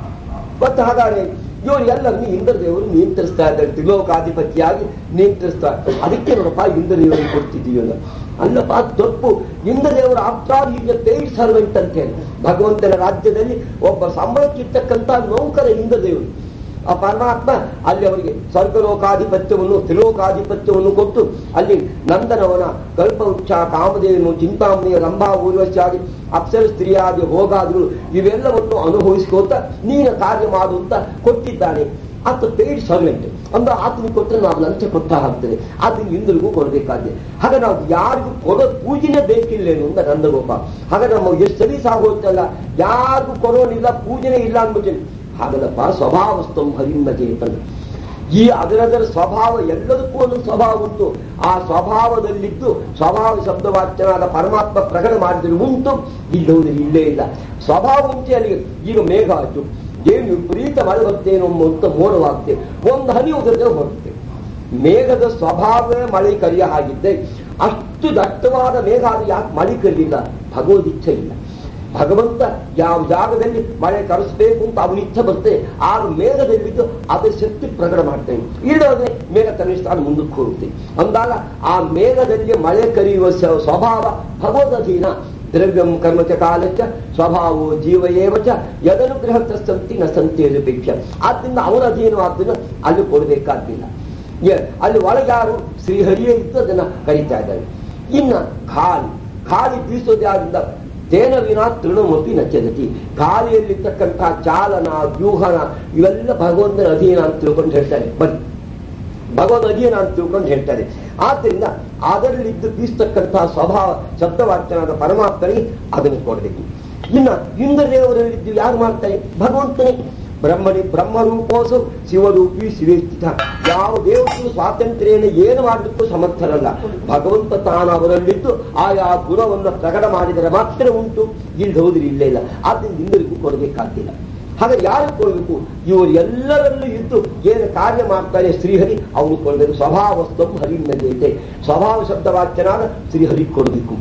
ಮತ್ತು ಹಾಗಾದ್ರೆ ಇವರು ಎಲ್ಲರನ್ನು ಇಂದ್ರದೇವರು ನಿಯಂತ್ರಿಸ್ತಾ ಇದ್ದಾರೆ ತ್ರಿಲೋಕಾಧಿಪತಿಯಾಗಿ ನಿಯಂತ್ರಿಸ್ತಾ ಅದಕ್ಕೆ ನೋಡಪ್ಪ ಇಂದ್ರದೇವರಿಗೆ ಕೊಡ್ತಿದ್ದೀವಿ ಅನ್ನೋ ಅಲ್ಲಪ್ಪ ಅದು ತಪ್ಪು ಇಂದ್ರದೇವರು ಆಫ್ಟರ್ ಈಗ ಪೇಯ್ಡ್ ಸರ್ವೆಂಟ್ ಅಂತ ಹೇಳಿ ಭಗವಂತನ ರಾಜ್ಯದಲ್ಲಿ ಒಬ್ಬ ಸಂಬಳಕ್ಕಿರ್ತಕ್ಕಂಥ ನೌಕರ ಇಂದ್ರದೇವರು ಆ ಪರಮಾತ್ಮ ಅಲ್ಲಿ ಅವರಿಗೆ ಸ್ವರ್ಗಲೋಕಾಧಿಪತ್ಯವನ್ನು ತ್ರಿಲೋಕಾಧಿಪತ್ಯವನ್ನು ಕೊಟ್ಟು ಅಲ್ಲಿ ನಂದನವನ ಕಲ್ಪವೃಕ್ಷ ಕಾಮಧೇನು ಚಿಂತಾಮಣಿಯ ರಂಭಾ ಊರ್ವಶಾದಿ ಅಪ್ಸರ ಸ್ತ್ರೀಯಾದಿ ಹೋಗಾದ್ರು ಇವೆಲ್ಲವನ್ನು ಅನುಭವಿಸ್ಕೋತ ನೀನ ಕಾರ್ಯ ಮಾಡು ಅಂತ ಕೊಟ್ಟಿದ್ದಾನೆ ಆತ ಪೇಯ್ಡ್ ಸರ್ವೆಂಟ್ ಅಂದ್ರೆ ಆತನಿಗೆ ಕೊಟ್ಟರೆ ನಾವು ಲಂಚ ಕೊಟ್ಟ ಹಾಕ್ತೇವೆ ಆತನಿಗೆ ಇಂದ್ರಿಗೂ ಕೊಡಬೇಕಾದ್ರೆ ಹಾಗೆ ನಾವು ಯಾರಿಗೂ ಕೊಡೋ ಪೂಜೆನೇ ಬೇಕಿಲ್ಲೇನು ಅಂತ ನಂದಗೋಪ ಹಾಗೆ ನಮ್ಮ ಎಷ್ಟು ಸರಿ ಸಾಗೋಯ್ತಲ್ಲ ಯಾರಿಗೂ ಕೊಡೋನಿಲ್ಲ ಪೂಜೆನೇ ಇಲ್ಲ ಅಂದ್ಬಿಟ್ಟೇನೆ ಹಾಗಲ್ಲಪ್ಪ ಸ್ವಭಾವಸ್ಥಂ ಹರಿಮಜೆ ಅಂತಂದ್ರೆ ಈ ಅದರದರ ಸ್ವಭಾವ ಎಲ್ಲದಕ್ಕೂ ಒಂದು ಸ್ವಭಾವ ಉಂಟು ಆ ಸ್ವಭಾವದಲ್ಲಿದ್ದು ಸ್ವಭಾವ ಶಬ್ದವಾಚ್ಯನಾದ ಪರಮಾತ್ಮ ಪ್ರಕಟ ಮಾಡಿದರೆ ಉಂಟು ಇಲ್ಲೋದ್ರೆ ಇಲ್ಲೇ ಇಲ್ಲ ಸ್ವಭಾವ ಉಂಟೆ ಅಲ್ಲಿ ಈಗ ಮೇಘ ಆಯ್ತು ಏನು ವಿಪರೀತ ಮಳೆ ಬರ್ತೇನೋ ಅಂತ ಮೋಡವಾಗುತ್ತೆ ಒಂದು ಹನಿ ಉದರದೆ ಬರುತ್ತೆ ಮೇಘದ ಸ್ವಭಾವವೇ ಮಳೆ ಕರಿಯ ಹಾಗಿದ್ದೆ ಅಷ್ಟು ದಟ್ಟವಾದ ಮೇಘ ಅದು ಯಾಕೆ ಮಳೆ ಕರಿಲಿಲ್ಲ ಭಗವದಿಚ್ಛೆ ಇಲ್ಲ ಭಗವಂತ ಯಾವ ಜಾಗದಲ್ಲಿ ಮಳೆ ಕರೆಸಬೇಕು ಅಂತ ಅವನ ಇಚ್ಛೆ ಬರುತ್ತೆ ಆಗ ಮೇಘದಲ್ಲಿದ್ದು ಅದರ ಶಕ್ತಿ ಪ್ರಕಟ ಮಾಡ್ತೇನೆ ಇಲ್ಲದ್ರೆ ಮೇಘ ತನ್ನಿಷ್ಠಾನ ಮುಂದಕ್ಕೆ ಹೋಗುತ್ತೆ ಅಂದಾಗ ಆ ಮೇಘದಲ್ಲಿ ಮಳೆ ಕರೆಯುವ ಸ- ಸ್ವಭಾವ ಭಗವದಧೀನ ದ್ರವ್ಯಂ ಕರ್ಮಚ ಕಾಲಚ್ಚ ಸ್ವಭಾವೋ ಜೀವ ಏವಚ ಯದನುಗ್ರಹ ಸಂತಿ ನ ಸಂತಿ ಅಪೇಕ್ಷ ಆದ್ದರಿಂದ ಅವನ ಅಧೀನವಾದ್ದನ್ನು ಅಲ್ಲಿ ಕೊಡಬೇಕಾದ್ದಿಲ್ಲ ಎ- ಅಲ್ಲಿ ಒಳಗಾರು ಶ್ರೀಹರಿಯೇ ಇದ್ದು ಅದನ್ನ ಕರೀತಾ ಇದ್ದಾರೆ ಇನ್ನ ಗಾಳಿ ಗಾಳಿ ಬೀಸೋದ್ಯಾದ್ರಿಂದ ತೇನ ವಿನಾ ತೃಣಮಪಿ ನಚ್ಚದತಿ ಗಾಳಿಯಲ್ಲಿರ್ತಕ್ಕಂಥ ಚಾಲನ ವ್ಯೂಹನ ಇವೆಲ್ಲ ಭಗವಂತನ ಅಧೀನ ಅಂತ ತಿಳ್ಕೊಂಡು ಹೇಳ್ತಾರೆ ಬನ್ನಿ ಭಗವದ್ ಅಧೀನ ಅಂತ ತಿಳ್ಕೊಂಡು ಹೇಳ್ತಾರೆ ಆದ್ದರಿಂದ ಅದರಲ್ಲಿದ್ದು ಬೀಸ್ತಕ್ಕಂತಹ ಸ್ವಭಾವ ಶಬ್ದವಾಚ್ಯನಾದ ಪರಮಾತ್ಮನಿಗೆ ಅದನ್ನು ಕೊಡಬೇಕು ಇನ್ನ ಇಂದ್ರದೇವರಲ್ಲಿದ್ದು ಯಾರು ಮಾಡ್ತಾರೆ ಭಗವಂತನೇ ಬ್ರಹ್ಮನಿ ಬ್ರಹ್ಮರೂಪೋಸು ಶಿವರೂಪಿ ಶಿವೇಷ್ಠಿತ ಯಾವ ದೇವತೆಗೂ ಸ್ವಾತಂತ್ರ್ಯನ ಏನು ಮಾಡಲಿಕ್ಕೂ ಸಮರ್ಥರಲ್ಲ ಭಗವಂತ ತಾನು ಅವರಲ್ಲಿದ್ದು ಆಯಾ ಗುಣವನ್ನು ಪ್ರಕಟ ಮಾಡಿದರೆ ಮಾತ್ರ ಉಂಟು ಇಲ್ಲಿ ಹೋದ್ರೆ ಇಲ್ಲೇ ಇಲ್ಲ ಆದ್ದರಿಂದ ಇಂದ್ರಿಗೂ ಕೊಡಬೇಕಾಗಿಲ್ಲ ಹಾಗೆ ಯಾರು ಕೊಡಬೇಕು ಇವರು ಎಲ್ಲರಲ್ಲೂ ಇದ್ದು ಏನು ಕಾರ್ಯ ಮಾಡ್ತಾರೆ ಶ್ರೀಹರಿ ಅವನು ಕೊಡಬೇಕು ಸ್ವಭಾವಸ್ತಂ ಹರಿಮಲ್ಯತೆ ಸ್ವಭಾವ ಶಬ್ದವಾಚ್ಯನಾದ ಶ್ರೀಹರಿ ಕೊಡಬೇಕು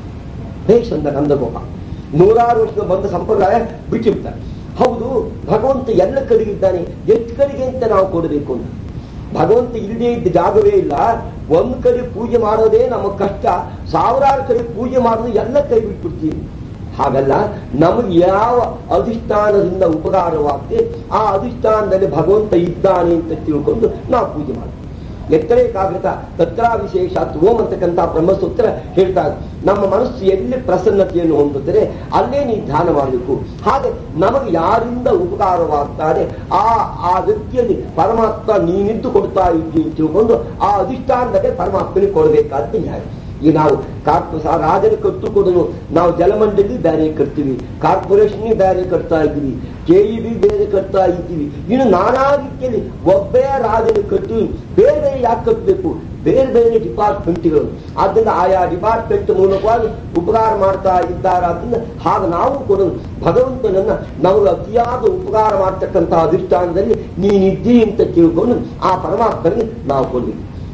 ಬೇಷಂದ ನಂದಗೋಪ ನೂರಾರು ವರ್ಷದ ಬಂದ ಸಂಪ್ರದಾಯ ಬಿಟ್ಟಿರ್ತಾರೆ ಹೌದು ಭಗವಂತ ಎಲ್ಲ ಕಡೆಗಿದ್ದಾನೆ ಎಷ್ಟು ಕಡೆಗೆ ಅಂತ ನಾವು ಕೊಡಬೇಕು ಅಂತ ಭಗವಂತ ಇಲ್ಲದೇ ಇದ್ದ ಜಾಗವೇ ಇಲ್ಲ ಒಂದ್ ಕಡೆ ಪೂಜೆ ಮಾಡೋದೇ ನಮಗೆ ಕಷ್ಟ ಸಾವಿರಾರು ಕಡೆ ಪೂಜೆ ಮಾಡೋದು ಎಲ್ಲ ಕೈ ಬಿಟ್ಬಿಡ್ತೀವಿ ಹಾಗಲ್ಲ ನಮಗೆ ಯಾವ ಅಧಿಷ್ಠಾನದಿಂದ ಉಪಕಾರವಾಗ್ತದೆ ಆ ಅಧಿಷ್ಠಾನದಲ್ಲಿ ಭಗವಂತ ಇದ್ದಾನೆ ಅಂತ ತಿಳ್ಕೊಂಡು ನಾವು ಪೂಜೆ ಮಾಡ್ತೀವಿ ಎತ್ತರೆ ಕಾಗೃತ ತತ್ರ ವಿಶೇಷ ಓಂ ಅಂತಕ್ಕಂಥ ಬ್ರಹ್ಮಸೂತ್ರ ಹೇಳ್ತಾರೆ ನಮ್ಮ ಮನಸ್ಸು ಎಲ್ಲಿ ಪ್ರಸನ್ನತೆಯನ್ನು ಹೊಂದುತ್ತದೆ ಅಲ್ಲೇ ನೀವು ಧ್ಯಾನ ಮಾಡಬೇಕು ಹಾಗೆ ನಮಗೆ ಯಾರಿಂದ ಉಪಕಾರವಾಗ್ತಾರೆ ಆ ಆ ವ್ಯಕ್ತಿಯಲ್ಲಿ ಪರಮಾತ್ಮ ನೀನಿದ್ದು ಕೊಡ್ತಾ ಇದ್ದೀನಿ ಅಂತ ತಿಳ್ಕೊಂಡು ಆ ಅಧಿಷ್ಠಾನದಲ್ಲಿ ಪರಮಾತ್ಮನಿಗೆ ಕೊಡಬೇಕಾದ ನ್ಯಾಯ ಈ ನಾವು ಕಾರ್ಪೊ ರಾಜನ ಕಟ್ಟು ಕೊಡಲು ನಾವು ಜಲಮಂಡಲಿ ಬೇರೆ ಕಟ್ತೀವಿ ಕಾರ್ಪೊರೇಷನ್ ಬೇರೆ ಕಟ್ತಾ ಇದ್ದೀವಿ ಕೆ ಇ ಬಿ ಬೇರೆ ಕಟ್ತಾ ಇದ್ದೀವಿ ಇನ್ನು ನಾನಾ ರೀತಿಯಲ್ಲಿ ಒಬ್ಬೇ ರಾಜನ ಕಟ್ಟು ಬೇರೆ ಬೇರೆ ಯಾಕೆ ಕಟ್ಟಬೇಕು ಬೇರೆ ಬೇರೆ ಡಿಪಾರ್ಟ್ಮೆಂಟ್ಗಳು ಆದ್ದರಿಂದ ಆಯಾ ಡಿಪಾರ್ಟ್ಮೆಂಟ್ ಮೂಲಕವಾಗಿ ಉಪಕಾರ ಮಾಡ್ತಾ ಇದ್ದಾರೆ ಅದರಿಂದ ಹಾಗೆ ನಾವು ಕೊಡೋದು ಭಗವಂತನನ್ನ ನಮಗೆ ಅತಿಯಾದ ಉಪಕಾರ ಮಾಡ್ತಕ್ಕಂತಹ ಅಧಿಷ್ಠಾನದಲ್ಲಿ ನೀನಿದ್ದೀ ಅಂತ ತಿಳ್ಕೊಂಡು ಆ ಪರಮಾತ್ಮನಿಗೆ ನಾವು ಕೊಡ್ಬೇಕು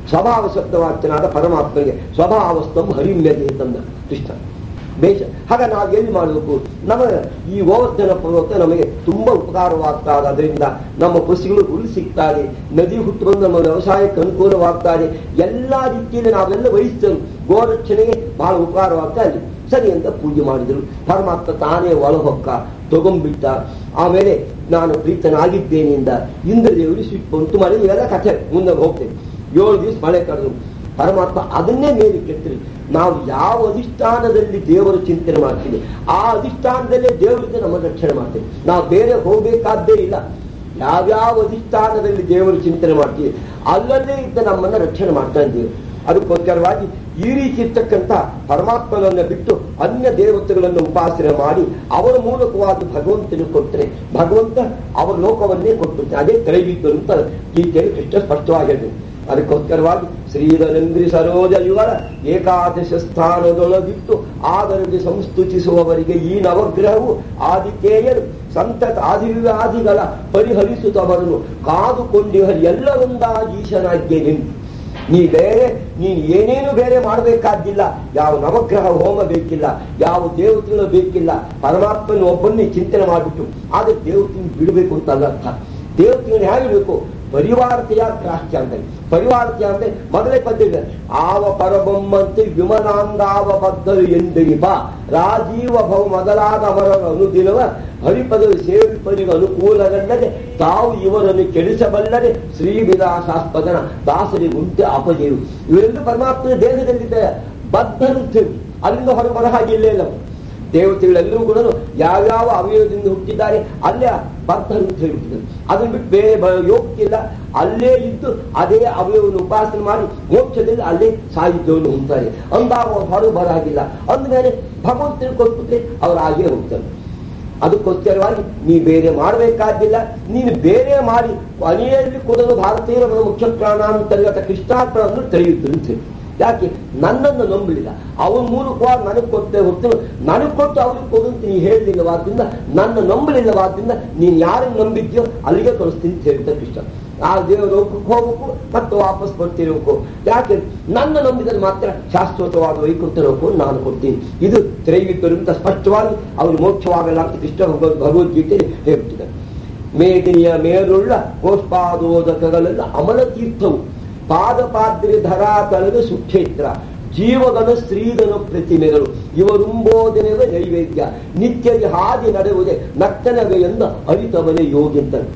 ಸ್ವಭಾವ ಶಬ್ದವಾಚ್ಯನಾದ ಪರಮಾತ್ಮನಿಗೆ ಸ್ವಭಾವಸ್ಥಂ ಹರಿಮ್ಯತೆ ತಂದ ಕೃಷ್ಣ ಬೇಷ ಹಾಗ ನಾವು ಎಲ್ಲಿ ಮಾಡಬೇಕು ನಮ್ಮ ಈ ಗೋವರ್ಧನ ಪರ್ವತ ನಮಗೆ ತುಂಬಾ ಉಪಕಾರವಾಗ್ತಾ ಇದೆ ಅದರಿಂದ ನಮ್ಮ ಕೃಷಿಗಳು ಹುಲ್ಲು ಸಿಗ್ತಾರೆ ನದಿ ಹುಟ್ಟು ಬಂದು ನಮ್ಮ ವ್ಯವಸಾಯಕ್ಕೆ ಅನುಕೂಲವಾಗ್ತಾರೆ ಎಲ್ಲಾ ರೀತಿಯಲ್ಲಿ ನಾವೆಲ್ಲ ವಹಿಸ್ತೇವೆ ಗೋರಕ್ಷಣೆಗೆ ಬಹಳ ಉಪಕಾರವಾಗ್ತಾ ಇದೆ ಸರಿ ಅಂತ ಪೂಜೆ ಮಾಡಿದ್ರು ಪರಮಾತ್ಮ ತಾನೇ ಒಳಹೊಕ್ಕ ತಗೊಂಡ್ಬಿಟ್ಟ ಆಮೇಲೆ ನಾನು ಪ್ರೀತನಾಗಿದ್ದೇನೆ ಇಂದ ಇಂದ್ರದೇವರು ಸಿಟ್ಟು ಬಂತು ಮಾಡಿ ಇವೆಲ್ಲ ಕಥೆ ಮುಂದೆ ಹೋಗ್ತೇವೆ ಏಳು ದಿವಸ ಮಳೆ ಕರೆದು ಪರಮಾತ್ಮ ಅದನ್ನೇ ಮೇಲೆ ಕೆತ್ತರಿ ನಾವು ಯಾವ ಅಧಿಷ್ಠಾನದಲ್ಲಿ ದೇವರ ಚಿಂತನೆ ಮಾಡ್ತೀವಿ ಆ ಅಧಿಷ್ಠಾನದಲ್ಲೇ ದೇವರಿಂದ ನಮ್ಮ ರಕ್ಷಣೆ ಮಾಡ್ತೇವೆ ನಾವು ಬೇರೆ ಹೋಗಬೇಕಾದ್ದೇ ಇಲ್ಲ ಯಾವ್ಯಾವ ಅಧಿಷ್ಠಾನದಲ್ಲಿ ದೇವರ ಚಿಂತನೆ ಮಾಡ್ತೀವಿ ಅಲ್ಲಲ್ಲೇ ಇದ್ದ ನಮ್ಮನ್ನ ರಕ್ಷಣೆ ಮಾಡ್ತಾ ಇದ್ದೀವಿ ಅದಕ್ಕೋಸ್ಕರವಾಗಿ ಈ ರೀತಿ ಇರ್ತಕ್ಕಂಥ ಪರಮಾತ್ಮನನ್ನ ಬಿಟ್ಟು ಅನ್ಯ ದೇವತೆಗಳನ್ನು ಉಪಾಸನೆ ಮಾಡಿ ಅವರ ಮೂಲಕವಾದ ಭಗವಂತನ ಕೊಟ್ಟರೆ ಭಗವಂತ ಅವರ ಲೋಕವನ್ನೇ ಕೊಟ್ಬಿಡ್ತಾನೆ ಅದೇ ತ್ರೈವಿದ್ದರು ಅಂತ ಗೀತೆಯಲ್ಲಿ ಕೃಷ್ಣ ಸ್ಪಷ್ಟವಾಗಿ ಹೇಳಿದೆ ಅದಕ್ಕೋಸ್ಕರವಾಗಿ ಶ್ರೀಧರಂದ್ರಿ ಸರೋಜ ಯುವರ ಏಕಾದಶ ಸ್ಥಾನದೊಳಗಿಟ್ಟು ಆದರದಿ ಸಂಸ್ತುತಿಸುವವರಿಗೆ ಈ ನವಗ್ರಹವು ಆದಿತ್ಯೇಯರು ಸಂತತ ಆದಿವ್ಯಾಧಿಗಳ ಪರಿಹರಿಸುತ್ತವರನ್ನು ಕಾದುಕೊಂಡಿಹರಿ ಎಲ್ಲರೊಂದಾಗಿ ಈಶನಾಗ್ಯ ನಿಂತು ನೀ ಬೇರೆ ನೀನು ಏನೇನು ಬೇರೆ ಮಾಡಬೇಕಾಗಿಲ್ಲ ಯಾವ ನವಗ್ರಹ ಹೋಮ ಬೇಕಿಲ್ಲ ಯಾವ ದೇವತೆಗಳು ಬೇಕಿಲ್ಲ ಪರಮಾತ್ಮನ ಒಬ್ಬನ್ನೇ ಚಿಂತನೆ ಮಾಡಿಬಿಟ್ಟು ಆದ್ರೆ ದೇವತೆಯನ್ನು ಬಿಡಬೇಕು ಅಂತ ಅಲ್ಲ ಅರ್ಥ ದೇವತೆಯನ್ನು ಹೇಗಬೇಕು ಪರಿವಾರತೆಯ ಗ್ರಾಹ್ಯ ಅಂತ ಪರಿವಾರತೆಯ ಅಂದ್ರೆ ಮೊದಲೇ ಪದ್ಯ ಆವ ಪರಬೊಮ್ಮಂತೆ ವಿಮಲಾಂಗಾವ ಬದ್ಧರು ಎಂದೆನಿಪ ರಾಜೀವ ಭವ ಮೊದಲಾದ ಅವರ ಅನುದಿನವ ಹರಿಪದವಿ ಸೇವಿಪರಿಗೆ ಅನುಕೂಲವಲ್ಲದೆ ತಾವು ಇವರನ್ನು ಕೆಡಿಸಬಲ್ಲದೆ ಶ್ರೀವಿಲಾಸಾಸ್ಪದನ ದಾಸರಿಗುಂಟೆ ಅಪಜೀವು ಇವರೆಲ್ಲೂ ಪರಮಾತ್ಮನ ದೇಹದಲ್ಲಿದ್ದಾರೆ ಬದ್ಧರು ಅಲ್ಲಿಂದ ಹೊರ ಬರ ಹಾಗಿಲ್ಲೇ ಇಲ್ಲ ದೇವತೆಗಳೆಲ್ಲರೂ ಕೂಡ ಯಾವ್ಯಾವ ಅವಯವದಿಂದ ಹುಟ್ಟಿದ್ದಾರೆ ಅಲ್ಲೇ ಬದ್ಧರು ಅಂತ ಹೇಳ್ತಿದ್ದಾರೆ ಅದನ್ನ ಬಿಟ್ಟು ಬೇರೆ ಬ- ಯೋಗ್ಯಕ್ಕಿಲ್ಲ ಅಲ್ಲೇ ಇದ್ದು ಅದೇ ಅವಯವವನ್ನು ಉಪಾಸನೆ ಮಾಡಿ ಮೋಕ್ಷದಲ್ಲಿ ಅಲ್ಲೇ ಸಾಹಿತ್ಯವನ್ನು ಹೊಂದ್ತಾರೆ ಅಂದಾಗ ಹೊರ ಬರಾಗಿಲ್ಲ ಅಂದಮೇಲೆ ಭಗವಂತನ ಕೊಟ್ಬಿಟ್ರೆ ಅವ್ರು ಹಾಗೆ ಹೋಗ್ತಾರೆ ಅದಕ್ಕೋಸ್ಕರವಾಗಿ ನೀ ಬೇರೆ ಮಾಡಬೇಕಾಗಿಲ್ಲ ನೀನು ಬೇರೆ ಮಾಡಿ ಕೊನೆಯಲ್ಲಿ ಕೊಡಲು ಭಾರತೀಯ ಮುಖ್ಯ ಪ್ರಾಣಾಂತರ್ಗತ ಕೃಷ್ಣಾರ್ಪಣವನ್ನು ತಿಳಿಯುತ್ತದೆ ಅಂತ ಹೇಳಿ. ಯಾಕೆ ನನ್ನನ್ನು ನಂಬಲಿಲ್ಲ ಅವನ ಮೂಲಕವಾಗಿ ನನಗೆ ಕೊಟ್ಟೆ ಹೊರತು ನನಗೆ ಕೊಟ್ಟು ಅವ್ರಿಗೆ ಕೊಡು ಅಂತ ನೀ ಹೇಳಲಿಲ್ಲವಾದ್ರಿಂದ ನನ್ನ ನಂಬಲಿಲ್ಲವಾದ್ರಿಂದ ನೀನು ಯಾರನ್ನು ನಂಬಿದ್ಯೋ ಅಲ್ಲಿಗೆ ಕಳಿಸ್ತೀನಿ ಅಂತ ಹೇಳ್ತಾರೆ ಕೃಷ್ಣ ಆ ದೇವರ ಲೋಕಕ್ಕೆ ಹೋಗ್ಬೇಕು ಮತ್ತೆ ವಾಪಸ್ ಬರ್ತಿರ್ಬೇಕು ಯಾಕೆ ನನ್ನ ನಂಬಿದಲ್ಲಿ ಮಾತ್ರ ಶಾಶ್ವತವಾದ ವೈಕುಂಠ ಲೋಕವನ್ನು ನಾನು ಕೊಡ್ತೀನಿ ಇದು ತ್ರೈವಿದ್ದರು ಅಂತ ಸ್ಪಷ್ಟವಾಗಿ ಅವರು ಮೋಕ್ಷವಾಗಲ್ಲ ಅಂತ ಕೃಷ್ಣ ಭಗವದ್- ಭಗವದ್ಗೀತೆಯಲ್ಲಿ ಹೇಳ್ತಿದ್ದಾರೆ ಮೇದಿನಿಯ ಮೇರುಳ್ಳ ಗೋಷ್ಪಾದೋದಕಗಳೆಲ್ಲ ಅಮಲ ತೀರ್ಥವು ಪಾದಪಾದ್ರಿ ಧರಾತಳದ ಸುಕ್ಷೇತ್ರ ಜೀವಗಣ ಸ್ತ್ರೀಧನ ಪ್ರತಿಮೆಗಳು ಇವರುಂಬೋದನೆವ ನೈವೇದ್ಯ ನಿತ್ಯ ಹಾದಿ ನಡೆಯುವುದೇ ನರ್ತನವೇ ಎಂದ ಅರಿತವನೇ ಯೋಗಿಂತನು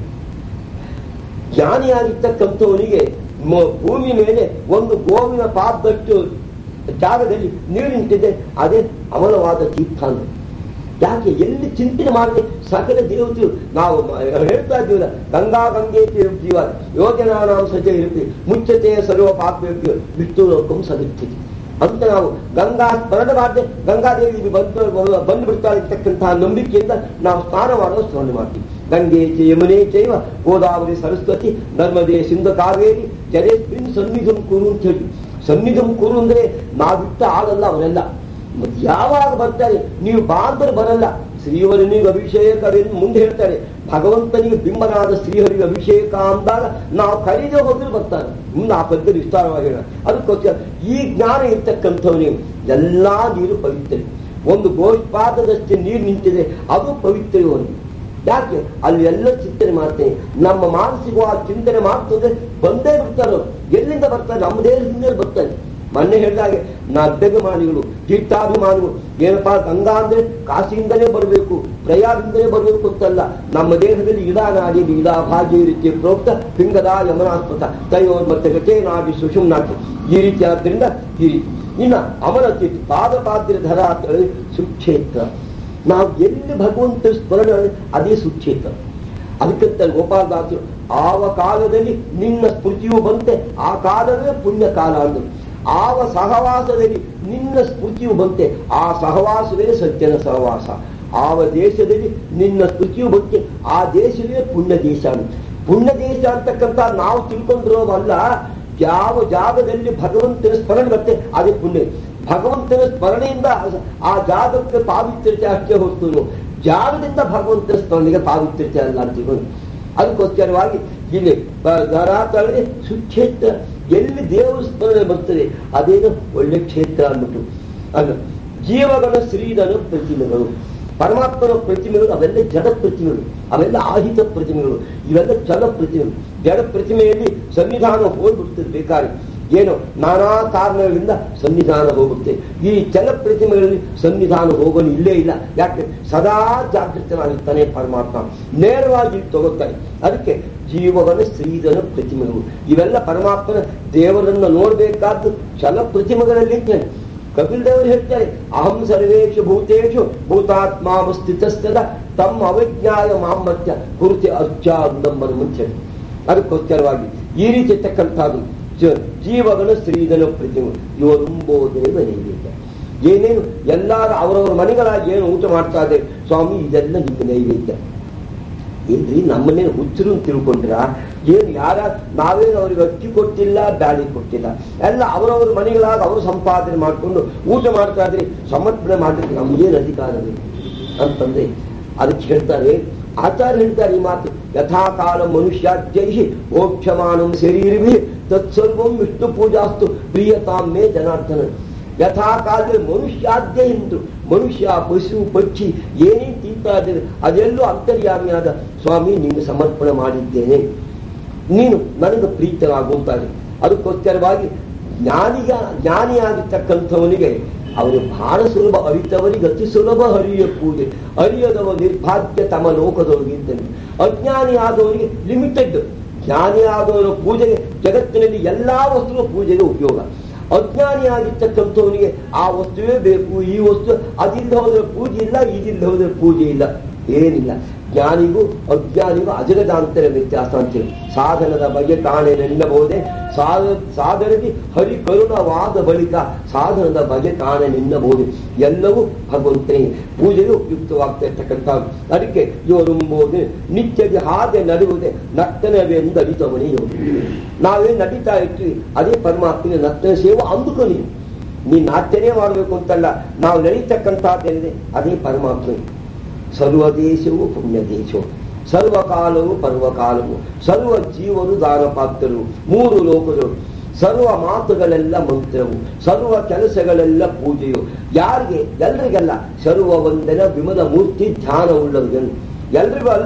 ಜ್ಞಾನಿಯಾಗಿರ್ತಕ್ಕಂಥವನಿಗೆ ಮ- ಭೂಮಿ ಮೇಲೆ ಒಂದು ಗೋವಿನ ಪಾದದಷ್ಟು ಜಾಗದಲ್ಲಿ ನೀರು ನಿಂತಿದೆ ಅದೇ ಅಮಲವಾದ ತೀರ್ಥ ಅಂತ ಯಾಕೆ ಎಲ್ಲಿ ಚಿಂತನೆ ಮಾಡದೆ ಸಕಲ ದೇವತೆಗಳು ನಾವು ಮ- ಹೇಳ್ತಾ ಇದ್ದೀವಲ್ಲ ಗಂಗಾ ಗಂಗೆ ಜೀವ ಯೋಜನಾ ನಾಮ ಸಜ ಇರುತ್ತೆ ಮುಚ್ಚತೆ ಸರ್ವ ಪಾಪೇಭ್ಯ ಬಿಟ್ಟು ಲೋಕಂ ಸಗುತ್ತಿದೆ ಅಂತ ನಾವು ಗಂಗಾ ಸ್ಮರಣೆ ಮಾಡದೆ ಗಂಗಾದೇವಿ ಇಲ್ಲಿ ಬಂದು ಬಂದು ಬಿಡ್ತಾ ಇರ್ತಕ್ಕಂತಹ ನಂಬಿಕೆಯಿಂದ ನಾವು ಸ್ನಾನ ಮಾಡಲು ಸ್ಮರಣೆ ಮಾಡ್ತೀವಿ ಗಂಗೆ ಚ ಯಮುನೆ ಚೈವ ಗೋದಾವರಿ ಸರಸ್ವತಿ ನರ್ಮದೆ ಸಿಂಧ ಕಾವೇರಿ ಜಲೇಸ್ಮಿನ್ ಸನ್ನಿಧಂ ಕುರು ಅಂತ ಹೇಳಿ ಸನ್ನಿಧಂ ಕುರು ಅಂದ್ರೆ ನಾವಿಟ್ಟ ಆಳಲ್ಲ ಅವರೆಲ್ಲ ಮತ್ತೆ ಯಾವಾಗ ಬರ್ತಾರೆ ನೀವು ಬಾಂಧರು ಬರಲ್ಲ ಶ್ರೀಹರಿನಿಗೆ ಅಭಿಷೇಕವೆಂದು ಮುಂದೆ ಹೇಳ್ತಾರೆ ಭಗವಂತನಿಗೆ ಬಿಂಬನಾದ ಶ್ರೀಹರಿಗೆ ಅಭಿಷೇಕ ಅಂದಾಗ ನಾವು ಕರೀದೆ ಹೋದ್ರೆ ಬರ್ತಾರೆ ಮುಂದೆ ಆ ಪದ್ಧತಿ ವಿಸ್ತಾರವಾಗಿ ಹೇಳ ಅದಕ್ಕೋಸ್ಕರ ಈ ಜ್ಞಾನ ಇರ್ತಕ್ಕಂಥವನಿಗೆ ಎಲ್ಲಾ ನೀರು ಪವಿತ್ರ ಒಂದು ಗೋಷ್ಪಾದದಷ್ಟೇ ನೀರು ನಿಂತಿದೆ ಅದು ಪವಿತ್ರ ಒಂದು ಯಾಕೆ ಅಲ್ಲಿ ಎಲ್ಲ ಚಿಂತನೆ ಮಾಡ್ತೇನೆ ನಮ್ಮ ಮಾನಸಿಕವಾದ ಚಿಂತನೆ ಮಾಡ್ತದೆ ಬಂದೇ ಬಿಡ್ತಾರೆ ಅವ್ರು. ಎಲ್ಲಿಂದ ಬರ್ತಾರೆ ನಮ್ಮ ದೇಹದಿಂದ ಬರ್ತಾರೆ ಮೊನ್ನೆ ಹೇಳಿದಾಗೆ ನದ್ದಭಿಮಾನಿಗಳು ತೀರ್ಥಾಭಿಮಾನಿಗಳು ಏನಪ್ಪಾ ಗಂಗಾ ಅಂದ್ರೆ ಕಾಶಿಯಿಂದಲೇ ಬರಬೇಕು ಪ್ರಯಾಗದಿಂದಲೇ ಬರಬೇಕು ಅಂತಲ್ಲ ನಮ್ಮ ದೇಹದಲ್ಲಿ ಇಡಾ ನಾಡಿ ಇಡಾ ಭಾಗ್ಯ ಈ ರೀತಿ ಪ್ರೋಕ್ತ ಪಿಂಗದ ಯಮನಾತ್ಮಕ ತಯೋರ್ ಮತ್ತೆ ಗತೇನಾಡಿ ಸುಷುಮ್ನಾಥ್ ಈ ರೀತಿ ಆದ್ರಿಂದ ಈ ರೀತಿ ಇನ್ನ ಅಮರ ತೀರ್ಥ ಪಾದಪಾದ್ರ ಧರ ಸುಕ್ಷೇತ್ರ ನಾವು ಎಲ್ಲಿ ಭಗವಂತ ಸ್ಮರಣೆ ಅದೇ ಸುಕ್ಷೇತ್ರ ಅದಕ್ಕಂತ ಗೋಪಾಲದಾಸರು ಆವ ಕಾಲದಲ್ಲಿ ನಿನ್ನ ಸ್ಮೃತಿಯು ಬಂತೆ ಆ ಕಾಲವೇ ಪುಣ್ಯ ಕಾಲ ಅಂದರು ಆವ ಸಹವಾಸದಲ್ಲಿ ನಿನ್ನ ಸ್ಮೃತಿಯು ಬಂತೆ ಆ ಸಹವಾಸವೇ ಸತ್ಯನ ಸಹವಾಸ ಆವ ದೇಶದಲ್ಲಿ ನಿನ್ನ ಸ್ಮೃತಿಯು ಬಂತೆ ಆ ದೇಶವೇ ಪುಣ್ಯ ದೇಶ ಅಂತ. ಪುಣ್ಯ ದೇಶ ಅಂತಕ್ಕಂಥ ನಾವು ತಿಳ್ಕೊಂಡಿರೋದಲ್ಲ ಯಾವ ಜಾಗದಲ್ಲಿ ಭಗವಂತನ ಸ್ಮರಣೆ ಬರುತ್ತೆ ಅದೇ ಪುಣ್ಯ ಭಗವಂತನ ಸ್ಮರಣೆಯಿಂದ ಆ ಜಾಗಕ್ಕೆ ಪಾವಿತ್ರ್ಯತೆ ಅಷ್ಟೇ ಹೊತ್ತು ಜಾಗದಿಂದ ಭಗವಂತನ ಸ್ಮರಣೆಗೆ ಪಾವಿತ್ರ್ಯತೆ ಅಲ್ಲ ಅಂತ ತಿಳ್ಕೊಂಡು ಅದಕ್ಕೋಸ್ಕರವಾಗಿ ಇಲ್ಲಿ ಧರಾತಳಗೆ ಸುಕ್ಷೇತ್ರ ಎಲ್ಲಿ ದೇವರ ಸ್ಮರಣೆ ಬರ್ತದೆ ಅದೇನು ಒಳ್ಳೆ ಕ್ಷೇತ್ರ ಅಂದ್ಬಿಟ್ಟು ಅಲ್ಲ ಜೀವಗಳ ಶ್ರೀಧನ ಪ್ರತಿಮೆಗಳು ಪರಮಾತ್ಮನ ಪ್ರತಿಮೆಗಳು ಅವೆಲ್ಲ ಜಡ ಪ್ರತಿಮೆಗಳು ಅವೆಲ್ಲ ಆಹಿತ ಪ್ರತಿಮೆಗಳು ಇವೆಲ್ಲ ಚಲ ಪ್ರತಿಮೆಗಳು ಜಡ ಪ್ರತಿಮೆಯಲ್ಲಿ ಸನ್ನಿಧಾನ ಹೋಗ್ಬಿಡ್ತದೆ ಬೇಕಾದ್ರೆ ಏನು ನಾನಾ ಕಾರಣಗಳಿಂದ ಸನ್ನಿಧಾನ ಹೋಗುತ್ತೆ ಈ ಚಲ ಪ್ರತಿಮೆಗಳಲ್ಲಿ ಸನ್ನಿಧಾನ ಹೋಗೋನು ಇಲ್ಲೇ ಇಲ್ಲ ಯಾಕೆ ಸದಾ ಜಾಗೃತನಾಗಿರ್ತಾನೆ ಪರಮಾತ್ಮ ನೇರವಾಗಿ ತಗೋತಾನೆ ಅದಕ್ಕೆ ಜೀವವನ ಶ್ರೀಧನ ಪ್ರತಿಮೆಗಳು ಇವೆಲ್ಲ ಪರಮಾತ್ಮನ ದೇವರನ್ನ ನೋಡಬೇಕಾದ್ದು ಚಲ ಪ್ರತಿಮೆಗಳಲ್ಲಿ ಇದ್ದಾನೆ ಕಪಿಲ್ ದೇವರು ಹೇಳ್ತಾರೆ ಅಹಂ ಸರ್ವೇಶು ಭೂತೇಶು ಭೂತಾತ್ಮಾವಸ್ಥಿತಸ್ತದ ತಮ್ಮ ಅವಜ್ಞಾಯ ಮಾಮತ್ಯ ಕುರುತೆ ಅರ್ಚಾಂದಮ್ಮನ ಮುಂಚೆ ಅದಕ್ಕೋಸ್ಕರವಾಗಿ ಈ ರೀತಿ ಇರ್ತಕ್ಕಂಥದ್ದು ಜ- ಜೀವಗಳ ಶ್ರೀಧನ ಪ್ರತಿಮೆ ಇವರುಂಬೋದೇವ ನೈವೇದ್ಯ ಏನೇನು ಎಲ್ಲಾರು ಅವರವರ ಮನೆಗಳಾಗಿ ಏನು ಊಟ ಮಾಡ್ತಾ ಇದ್ದಾರೆ ಸ್ವಾಮಿ ಇದೆಲ್ಲ ನಿಮ್ಮ ನೈವೇದ್ಯ ಏನ್ರಿ ನಮ್ಮನ್ನೇನು ಹುಚ್ಚರು ಅಂತ ತಿಳ್ಕೊಂಡ್ರ ಏನು ಯಾರ ನಾವೇನು ಅವ್ರಿಗೆ ಅಕ್ಕಿ ಕೊಟ್ಟಿಲ್ಲ ಬ್ಯಾಳಿ ಕೊಟ್ಟಿಲ್ಲ ಎಲ್ಲ ಅವರವ್ರ ಮನೆಗಳಾಗ ಅವರು ಸಂಪಾದನೆ ಮಾಡಿಕೊಂಡು ಊಟ ಮಾಡ್ತಾ ಇದ್ರಿ ಸಮರ್ಪಣೆ ಮಾಡ್ಲಿಕ್ಕೆ ನಮ್ಗೇನು ಅಧಿಕಾರ ಬೇಕು ಅಂತಂದ್ರೆ ಅದಕ್ಕೆ ಹೇಳ್ತಾರೆ ಆಚಾರ್ಯ ಹೇಳ್ತಾರೆ ಈ ಮಾತು ಯಥಾಕಾಲ ಮನುಷ್ಯಾದ್ಯೈ ಮೋಕ್ಷಮಾನಂ ಶರೀರವಿ ತತ್ಸರ್ವಂ ವಿಷ್ಣು ಪೂಜಾಸ್ತು ಪ್ರಿಯತಾಮೇ ಜನಾರ್ದನ ಯಥಾಕಾಲದಲ್ಲಿ ಮನುಷ್ಯಾದ್ಯ ಎಂದು ಮನುಷ್ಯ ಪಶು ಪಕ್ಷಿ ಏನೇನು ತಿಂತಾ ಇದ್ದಾರೆ ಅದೆಲ್ಲೂ ಅಂತರ್ಯಾಮಿಯಾದ ಸ್ವಾಮಿ ನಿಮಗೆ ಸಮರ್ಪಣೆ ಮಾಡಿದ್ದೇನೆ ನೀನು ನನಗೆ ಪ್ರೀತನಾಗುವಂತಾರೆ ಅದಕ್ಕೋಸ್ಕರವಾಗಿ ಜ್ಞಾನಿಗ ಜ್ಞಾನಿಯಾಗಿರ್ತಕ್ಕಂಥವನಿಗೆ ಅವನು ಬಹಳ ಸುಲಭ ಅರಿತವರಿಗೆ ಅತಿ ಸುಲಭ ಹರಿಯ ಪೂಜೆ ಅರಿಯದವ ನಿರ್ಭಾಗ್ಯ ತಮ್ಮ ಲೋಕದೊಳಗಿದ್ದಾನೆ ಅಜ್ಞಾನಿ ಆದವನಿಗೆ ಲಿಮಿಟೆಡ್ ಜ್ಞಾನಿ ಆದವರ ಪೂಜೆಗೆ ಜಗತ್ತಿನಲ್ಲಿ ಎಲ್ಲಾ ವಸ್ತುಗಳ ಪೂಜೆಗೆ ಉಪಯೋಗ ಅಜ್ಞಾನಿಯಾಗಿರ್ತಕ್ಕಂಥವನಿಗೆ ಆ ವಸ್ತುವೇ ಬೇಕು ಈ ವಸ್ತು ಅದಿಲ್ಲದೆ ಹೋದ್ರೆ ಪೂಜೆ ಇಲ್ಲ ಇದಿಲ್ಲದೆ ಹೋದ್ರೆ ಪೂಜೆ ಇಲ್ಲ ಏನಿಲ್ಲ ಜ್ಞಾನಿಗೂ ಅಜ್ಞಾನಿಗೂ ಅಜಗದಾಂತರ ವ್ಯತ್ಯಾಸ ಅಂತೇಳಿ ಸಾಧನದ ಬಗ್ಗೆ ಕಾಣೆ ನಿನ್ನಬಹುದೇ ಸಾಧ ಸಾಧನದಿ ಹರಿ ಕರುಣವಾದ ಬಳಿಕ ಸಾಧನದ ಬಗ್ಗೆ ಕಾಣೆ ನಿನ್ನಬಹುದು ಎಲ್ಲವೂ ಭಗವಂತನೇ ಪೂಜೆಗೆ ಉಪಯುಕ್ತವಾಗ್ತಾ ಇರ್ತಕ್ಕಂಥ ಅದಕ್ಕೆ ಇವರುಂಬೋದು ನಿತ್ಯಗೆ ಹಾಗೆ ನಡೆಯುವುದೇ ನರ್ತನವೆಂದು ಅರಿತವನೇ ಯೋಗಿ ನಾವೇ ನಡೀತಾ ಇರ್ತೀವಿ ಅದೇ ಪರಮಾತ್ಮನ ನರ್ತನ ಸೇವೆ ಅಂದುಕೊ ನೀನು ನೀ ನಾಟ್ಯನೇ ಮಾಡಬೇಕು ಅಂತಲ್ಲ ನಾವು ನಡೀತಕ್ಕಂಥದ್ದೇನಿದೆ ಅದೇ ಪರಮಾತ್ಮ ಸರ್ವ ದೇಶವು ಪುಣ್ಯ ದೇಶವು ಸರ್ವಕಾಲವು ಪರ್ವಕಾಲವು ಸರ್ವ ಜೀವರು ದಾನಪಾತ್ರರು ಮೂರು ಲೋಕಗಳು ಸರ್ವ ಮಾತುಗಳೆಲ್ಲ ಮಂತ್ರವು ಸರ್ವ ಕೆಲಸಗಳೆಲ್ಲ ಪೂಜೆಯು ಯಾರಿಗೆ ಎಲ್ರಿಗೆಲ್ಲ ಸರ್ವ ವಂದನ ವಿಮಲ ಮೂರ್ತಿ ಧ್ಯಾನ ಉಳ್ಳವನು ಎಲ್ರಿಗೂ ಅಲ್ಲ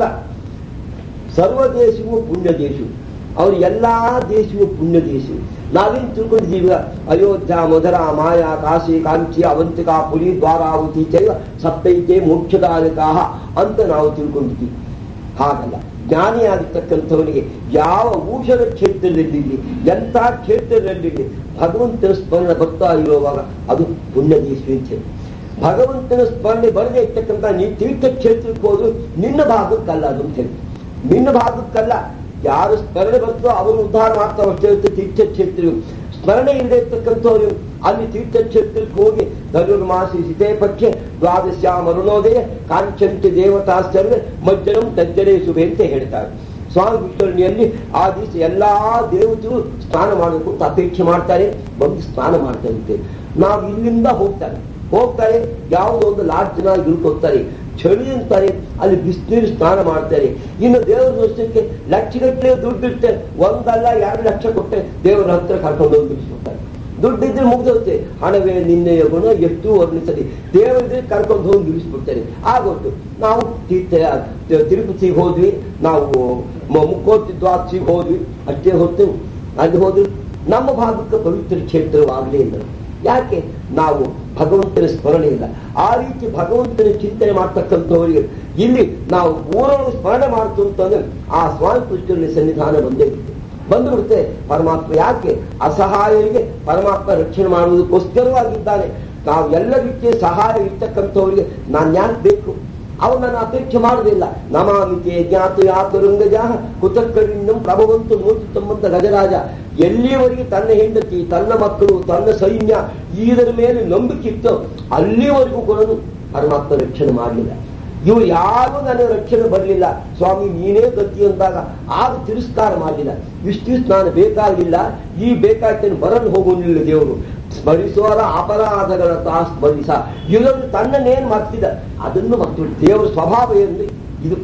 ಸರ್ವ ದೇಶವು ಪುಣ್ಯ ದೇಶವು ಅವ್ರು ಎಲ್ಲಾ ದೇಶವು ಪುಣ್ಯ ದೇಶವು ನಾವೇನು ತಿಳ್ಕೊಂಡಿದ್ದೀವಿ ಅಯೋಧ್ಯ ಮಧುರ ಮಾಯಾ ಕಾಶಿ ಕಾಂಚಿ ಅವಂತಿಕಾ ಪುರಿ ದ್ವಾರಾವತಿ ಚೈವ ಸಪ್ತೈತೆ ಮೋಕ್ಷದಾಯಕ ಅಂತ ನಾವು ತಿಳ್ಕೊಂಡಿದ್ದೀವಿ ಹಾಗಲ್ಲ ಜ್ಞಾನಿಯಾಗಿರ್ತಕ್ಕಂಥವನಿಗೆ ಯಾವ ಊಷಧ ಕ್ಷೇತ್ರದಲ್ಲಿರಲಿ ಎಂಥ ಕ್ಷೇತ್ರದಲ್ಲಿರಲಿ ಭಗವಂತನ ಸ್ಮರಣೆ ಬರ್ತಾ ಇರುವಾಗ ಅದು ಪುಣ್ಯ ದೇಶ ಅಂತ ಹೇಳಿ ಭಗವಂತನ ಸ್ಮರಣೆ ಬರದೇ ಇರ್ತಕ್ಕಂಥ ನೀ ತೀರ್ಥ ಕ್ಷೇತ್ರಕ್ಕೆ ಹೋದ್ರು ನಿನ್ನ ಭಾಗಕ್ಕಲ್ಲ ಅದು ಅಂತ ಹೇಳಿ ನಿನ್ನ ಭಾಗಕ್ಕಲ್ಲ ಯಾರು ಸ್ಮರಣೆ ಬರ್ತೋ ಅವರು ಉದ್ಧಾರ ಮಾಡ್ತಾವ ಅಷ್ಟೇ ಹೊರತು ತೀರ್ಥ ಕ್ಷೇತ್ರ ಸ್ಮರಣೆ ಇಲ್ಲದೆ ಇರ್ತಕ್ಕಂಥವ್ರು ಅಲ್ಲಿ ತೀರ್ಥ ಕ್ಷೇತ್ರಕ್ಕೆ ಹೋಗಿ ಧನುರ್ಮಾಸಿ ಸಿತೆ ಪಕ್ಷೆ ದ್ವಾದಶ ಮರುಣೋದಯ ಕಾಂಚಂತೆ ದೇವತಾ ಸರ್ವೆ ಮಜ್ಜನಂ ತಜ್ಜನೆ ಶುಭೆ ಅಂತ ಹೇಳ್ತಾರೆ ಸ್ವಾಮಿ ವಿಷ್ಣುವಿನಲ್ಲಿ ಆ ದಿವಸ ಎಲ್ಲಾ ದೇವತೆಗಳು ಸ್ನಾನ ಮಾಡಬೇಕು ಅಂತ ಅಪೇಕ್ಷೆ ಮಾಡ್ತಾರೆ ಬಂದು ಸ್ನಾನ ಮಾಡ್ತಾರೆ ನಾವು ಇಲ್ಲಿಂದ ಹೋಗ್ತಾರೆ ಹೋಗ್ತಾರೆ ಯಾವುದೋ ಒಂದು ಲಾಡ್ಜ್ನಾಗ ಇಳ್ಕೊತಾರೆ ಚಳಿ ಅಂತಾರೆ ಅಲ್ಲಿ ಬಿಸಿನೀರು ಸ್ನಾನ ಮಾಡ್ತಾರೆ ಇನ್ನು ದೇವರ ದೋಷಕ್ಕೆ ಲಕ್ಷಗಟ್ಟಲೆ ದುಡ್ಡಿರ್ತೆ ಒಂದಲ್ಲ ಎರಡು ಲಕ್ಷ ಕೊಟ್ಟೆ ದೇವರ ಹತ್ರ ಕರ್ಕೊಂಡು ಹೋಗಿ ಬಿಡಿಸ್ಬಿಡ್ತಾರೆ ದುಡ್ಡಿದ್ರೆ ಮುಗ್ದೋಗುತ್ತೆ ಹಣವೇ ನಿನ್ನೆಯ ಗುಣ ಎಷ್ಟು ವರ್ಣಿಸಲಿ ದೇವರಿದ್ರೆ ಕರ್ಕೊಂಡು ಹೋಗಿ ನಿಲ್ಲಿಸ್ಬಿಡ್ತಾರೆ ಆಗೋಯ್ತು ನಾವು ತೀರ್ಥ ತಿರುಪತಿಗೆ ಹೋದ್ವಿ ನಾವು ಮ- ಮುಕ್ಕೋಟಿ ದ್ವಾದಶಿಗೆ ಹೋದ್ವಿ ಅಷ್ಟೇ ಹೊತ್ತು ಅಲ್ಲಿ ಹೋದ್ವಿ ನಮ್ಮ ಭಾಗಕ್ಕೆ ಪವಿತ್ರ ಕ್ಷೇತ್ರವಾಗಲೇ ಇಲ್ಲ ಯಾಕೆ ನಾವು ಭಗವಂತನ ಸ್ಮರಣೆ ಇಲ್ಲ ಆ ರೀತಿ ಭಗವಂತನ ಚಿಂತನೆ ಮಾಡ್ತಕ್ಕಂಥವರಿಗೆ ಇಲ್ಲಿ ನಾವು ಊರನ್ನು ಸ್ಮರಣೆ ಮಾಡ್ತು ಅಂತಂದ್ರೆ ಆ ಸ್ವಾಮಿ ಕೃಷ್ಣನ ಸನ್ನಿಧಾನ ಬಂದೇ ಬಿಡುತ್ತೆ ಬಂದು ಬಿಡುತ್ತೆ ಪರಮಾತ್ಮ ಯಾಕೆ ಅಸಹಾಯರಿಗೆ ಪರಮಾತ್ಮ ರಕ್ಷಣೆ ಮಾಡುವುದಕ್ಕೋಸ್ಕರವಾಗಿದ್ದಾನೆ ನಾವು ಎಲ್ಲ ರೀತಿಯ ಸಹಾಯ ಇರ್ತಕ್ಕಂಥವರಿಗೆ ನಾನು ಯಾಕೆ ಬೇಕು ಅವನು ನನ್ನ ಅಪೇಕ್ಷೆ ಮಾಡುವುದಿಲ್ಲ ನಮಾಮಿತೆ ಜ್ಞಾತು ಯಾತುರಂಗಜ ಕುತಕ್ಕಳಿಂದಂ ಪ್ರಭವಂತು ಮೂರ್ತಿ ಸಂಬಂಧ ಗಜರಾಜ ಎಲ್ಲಿಯವರೆಗೆ ತನ್ನ ಹೆಂಡತಿ ತನ್ನ ಮಕ್ಕಳು ತನ್ನ ಸೈನ್ಯ ಇದರ ಮೇಲೆ ನಂಬಿಕೆ ಇತ್ತು ಅಲ್ಲಿವರೆಗೂ ಕೂಡ ಪರಮಾತ್ಮ ರಕ್ಷಣೆ ಮಾಡಲಿಲ್ಲ ಇವರು ಯಾರು ನನ್ನ ರಕ್ಷಣೆ ಬರಲಿಲ್ಲ ಸ್ವಾಮಿ ನೀನೇ ಗತಿ ಅಂದಾಗ ಆಗ ತಿರಸ್ಕಾರ ಮಾಡಲಿಲ್ಲ ಇಷ್ಟು ಸ್ನಾನ ಬೇಕಾಗಿಲ್ಲ ಈ ಬೇಕಾಗ್ತೇನೆ ಬರಲು ಹೋಗುವುದಿಲ್ಲ ದೇವರು ಸ್ಮರಿಸುವರ ಅಪರಾಧಗಳ ತಾ ಸ್ಮರಿಸ ಇದನ್ನು ತನ್ನನ್ನೇನು ಮಾಡ್ತಿದ್ದ ಅದನ್ನು ಮತ್ತು ದೇವರ ಸ್ವಭಾವ ಏನು ಇದು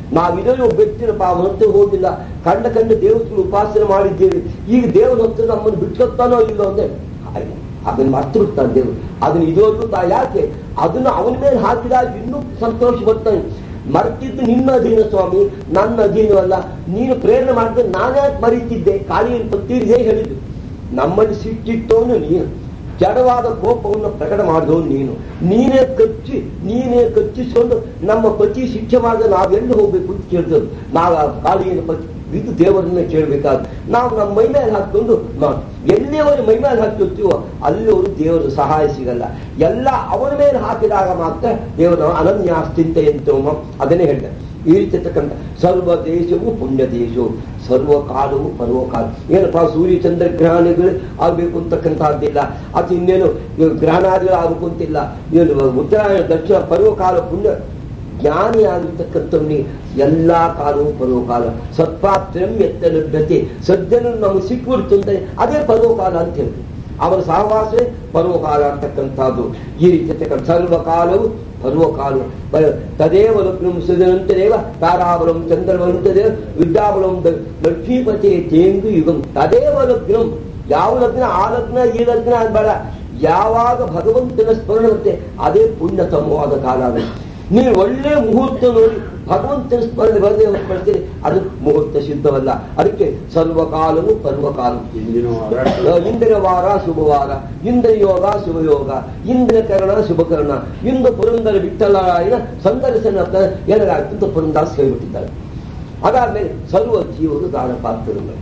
ನಾವಿರೋ ವ್ಯಕ್ತಿನಪ್ಪ ಅವನಂತೆ ಹೋಗಿಲ್ಲ ಕಂಡ ಕಂಡ ದೇವತೆಗಳು ಉಪಾಸನೆ ಮಾಡಿದ್ದೇವೆ ಈಗ ದೇವರ ಹತ್ರ ನಮ್ಮನ್ನು ಬಿಟ್ಕೊತಾನೋ ಇಲ್ಲೋ ಅಂದ್ರೆ ಹಾಗೆ ಅದನ್ನ ಮರ್ತು ಬಿಡ್ತಾನೆ ದೇವರು ಅದನ್ನ ಇದೋದು ತಾ ಯಾಕೆ ಅದನ್ನ ಅವನ ಮೇಲೆ ಹಾಕಿದಾಗ ಇನ್ನೂ ಸಂತೋಷ ಬರ್ತಾನೆ ಮರ್ತಿದ್ದು ನಿನ್ನ ಅಧೀನ ಸ್ವಾಮಿ ನನ್ನ ಅಧೀನವಲ್ಲ ನೀನು ಪ್ರೇರಣೆ ಮಾಡಿದ್ರೆ ನಾನ್ಯಾಕೆ ಮರೀತಿದ್ದೆ ಕಾಳಿಯಲ್ಲಿ ಪತ್ತೀರಿದೆ ಹೇಳಿದ್ದು ನಮ್ಮಲ್ಲಿ ಸಿಟ್ಟಿಟ್ಟವನು ನೀನು ಜಡವಾದ ಕೋಪವನ್ನು ಪ್ರಕಟ ಮಾಡಿದವನು ನೀನು ನೀನೇ ಕಚ್ಚಿ ನೀನೇ ಕಚ್ಚಿಸಿಕೊಂಡು ನಮ್ಮ ಪತಿ ಶಿಕ್ಷೆ ಮಾಡಿದ ನಾವೆಲ್ಲಿ ಹೋಗ್ಬೇಕು ಅಂತ ಕೇಳಿದ್ರು ನಾವು ಆ ಕಾಳಿಯನ್ನು ಪತಿ ಇದು ದೇವರನ್ನೇ ಕೇಳಬೇಕಾದ ನಾವು ನಮ್ಮ ಮೈ ಮೇಲೆ ಹಾಕೊಂಡು ನಾವು ಎಲ್ಲಿಯವರೆಗೆ ಮೈ ಮೇಲೆ ಹಾಕಿರ್ತೀವೋ ಅಲ್ಲಿವರು ದೇವರ ಸಹಾಯ ಸಿಗಲ್ಲ ಎಲ್ಲ ಅವನ ಮೇಲೆ ಹಾಕಿದಾಗ ಮಾತ್ರ ದೇವರ ಅನನ್ಯಾಸ್ತಿಂತ ಎಂತೋಮ ಅದನ್ನೇ ಹೇಳ್ತಾರೆ ಈ ರೀತಿ ಇರ್ತಕ್ಕಂಥ ಸರ್ವ ದೇಶವು ಪುಣ್ಯ ದೇಶವು ಸರ್ವ ಕಾಲವು ಪರ್ವಕಾಲ ಏನಪ್ಪ ಸೂರ್ಯ ಚಂದ್ರ ಗ್ರಹಣಗಳು ಆಗ್ಬೇಕು ಅಂತಕ್ಕಂಥದ್ದಿಲ್ಲ ಅದು ಇನ್ನೇನು ಇವಾಗ ಗ್ರಹಣಾದಿಗಳು ಆಗ್ಬೇಕು ಅಂತಿಲ್ಲ ಏನು ಉತ್ತರಾಯಣ ದಕ್ಷಿಣ ಪರ್ವಕಾಲ ಪುಣ್ಯ ಜ್ಞಾನಿ ಆಗಿರ್ತಕ್ಕಂಥವ್ನಿಗೆ ಎಲ್ಲಾ ಕಾಲವು ಪರ್ವಕಾಲ ಸತ್ಪಾತ್ರಂ ಎತ್ತ ಲಭ್ಯತೆ ಸದ್ಯನು ನಮಗೆ ಸಿಕ್ಬಿಡ್ತು ಅಂತ ಅದೇ ಪರ್ವಕಾಲ ಅಂತ ಹೇಳ್ತೀವಿ ಅವರ ಸಹವಾಸವೇ ಪರ್ವಕಾಲ ಅಂತಕ್ಕಂಥದ್ದು ಈ ರೀತಿ ಇರ್ತಕ್ಕಂಥ ಸರ್ವಕಾಲವು ಪರ್ವಕಾಲ ಬ- ತದೇವ ಲಗ್ನಂ ಸುದನಂತರೇವ ತಾರಾಬಲಂ ಚಂದ್ರವಂತದೇವ ವಿದ್ಯಾಬಲಂ ದ- ಲಕ್ಷ್ಮೀಪತಿ ತೇಂದು ಯುಗಂ ತದೇವ ಲಗ್ನಂ ಯಾವ ಲಗ್ನ ಆ ಲಗ್ನ ಈ ಲಗ್ನ ಅನ್ಬೇಡ ಯಾವಾಗ ಭಗವಂತನ ಸ್ಮರಣ ಬರುತ್ತೆ ಅದೇ ಪುಣ್ಯತಮವಾದ ಕಾಲ ಅದು ನೀವು ಒಳ್ಳೆ ಮುಹೂರ್ತ ನೋಡಿ ಭಗವಂತನ ಸ್ಮರಣೆ ಬರದೆ ಹೊರತುಪಡಿಸಿದ್ರೆ ಅದು ಮುಹೂರ್ತ ಸಿದ್ಧವಲ್ಲ ಅದಕ್ಕೆ ಸರ್ವಕಾಲವು ಪರ್ವಕಾಲ ಇಂದಿನ ವಾರ ಇಂದಿನ ವಾರ ಶುಭವಾರ ಇಂದಿನ ಯೋಗ ಶುಭಯೋಗ ಇಂದಿನ ಕರ್ಣ ಶುಭಕರ್ಣ ಇಂದು ಪುರಂದರ ವಿಠಲರಾಯನ ಸಂದರ್ಶನ ಏನಾಗುತ್ತೆ ಅಂತ ಪುರಂದಾಸ್ ಹೇಳಿಬಿಟ್ಟಿದ್ದಾರೆ ಅದಾದ್ಮೇಲೆ ಸರ್ವ ಜೀವರು ದಾನ ಪಾತ್ರರು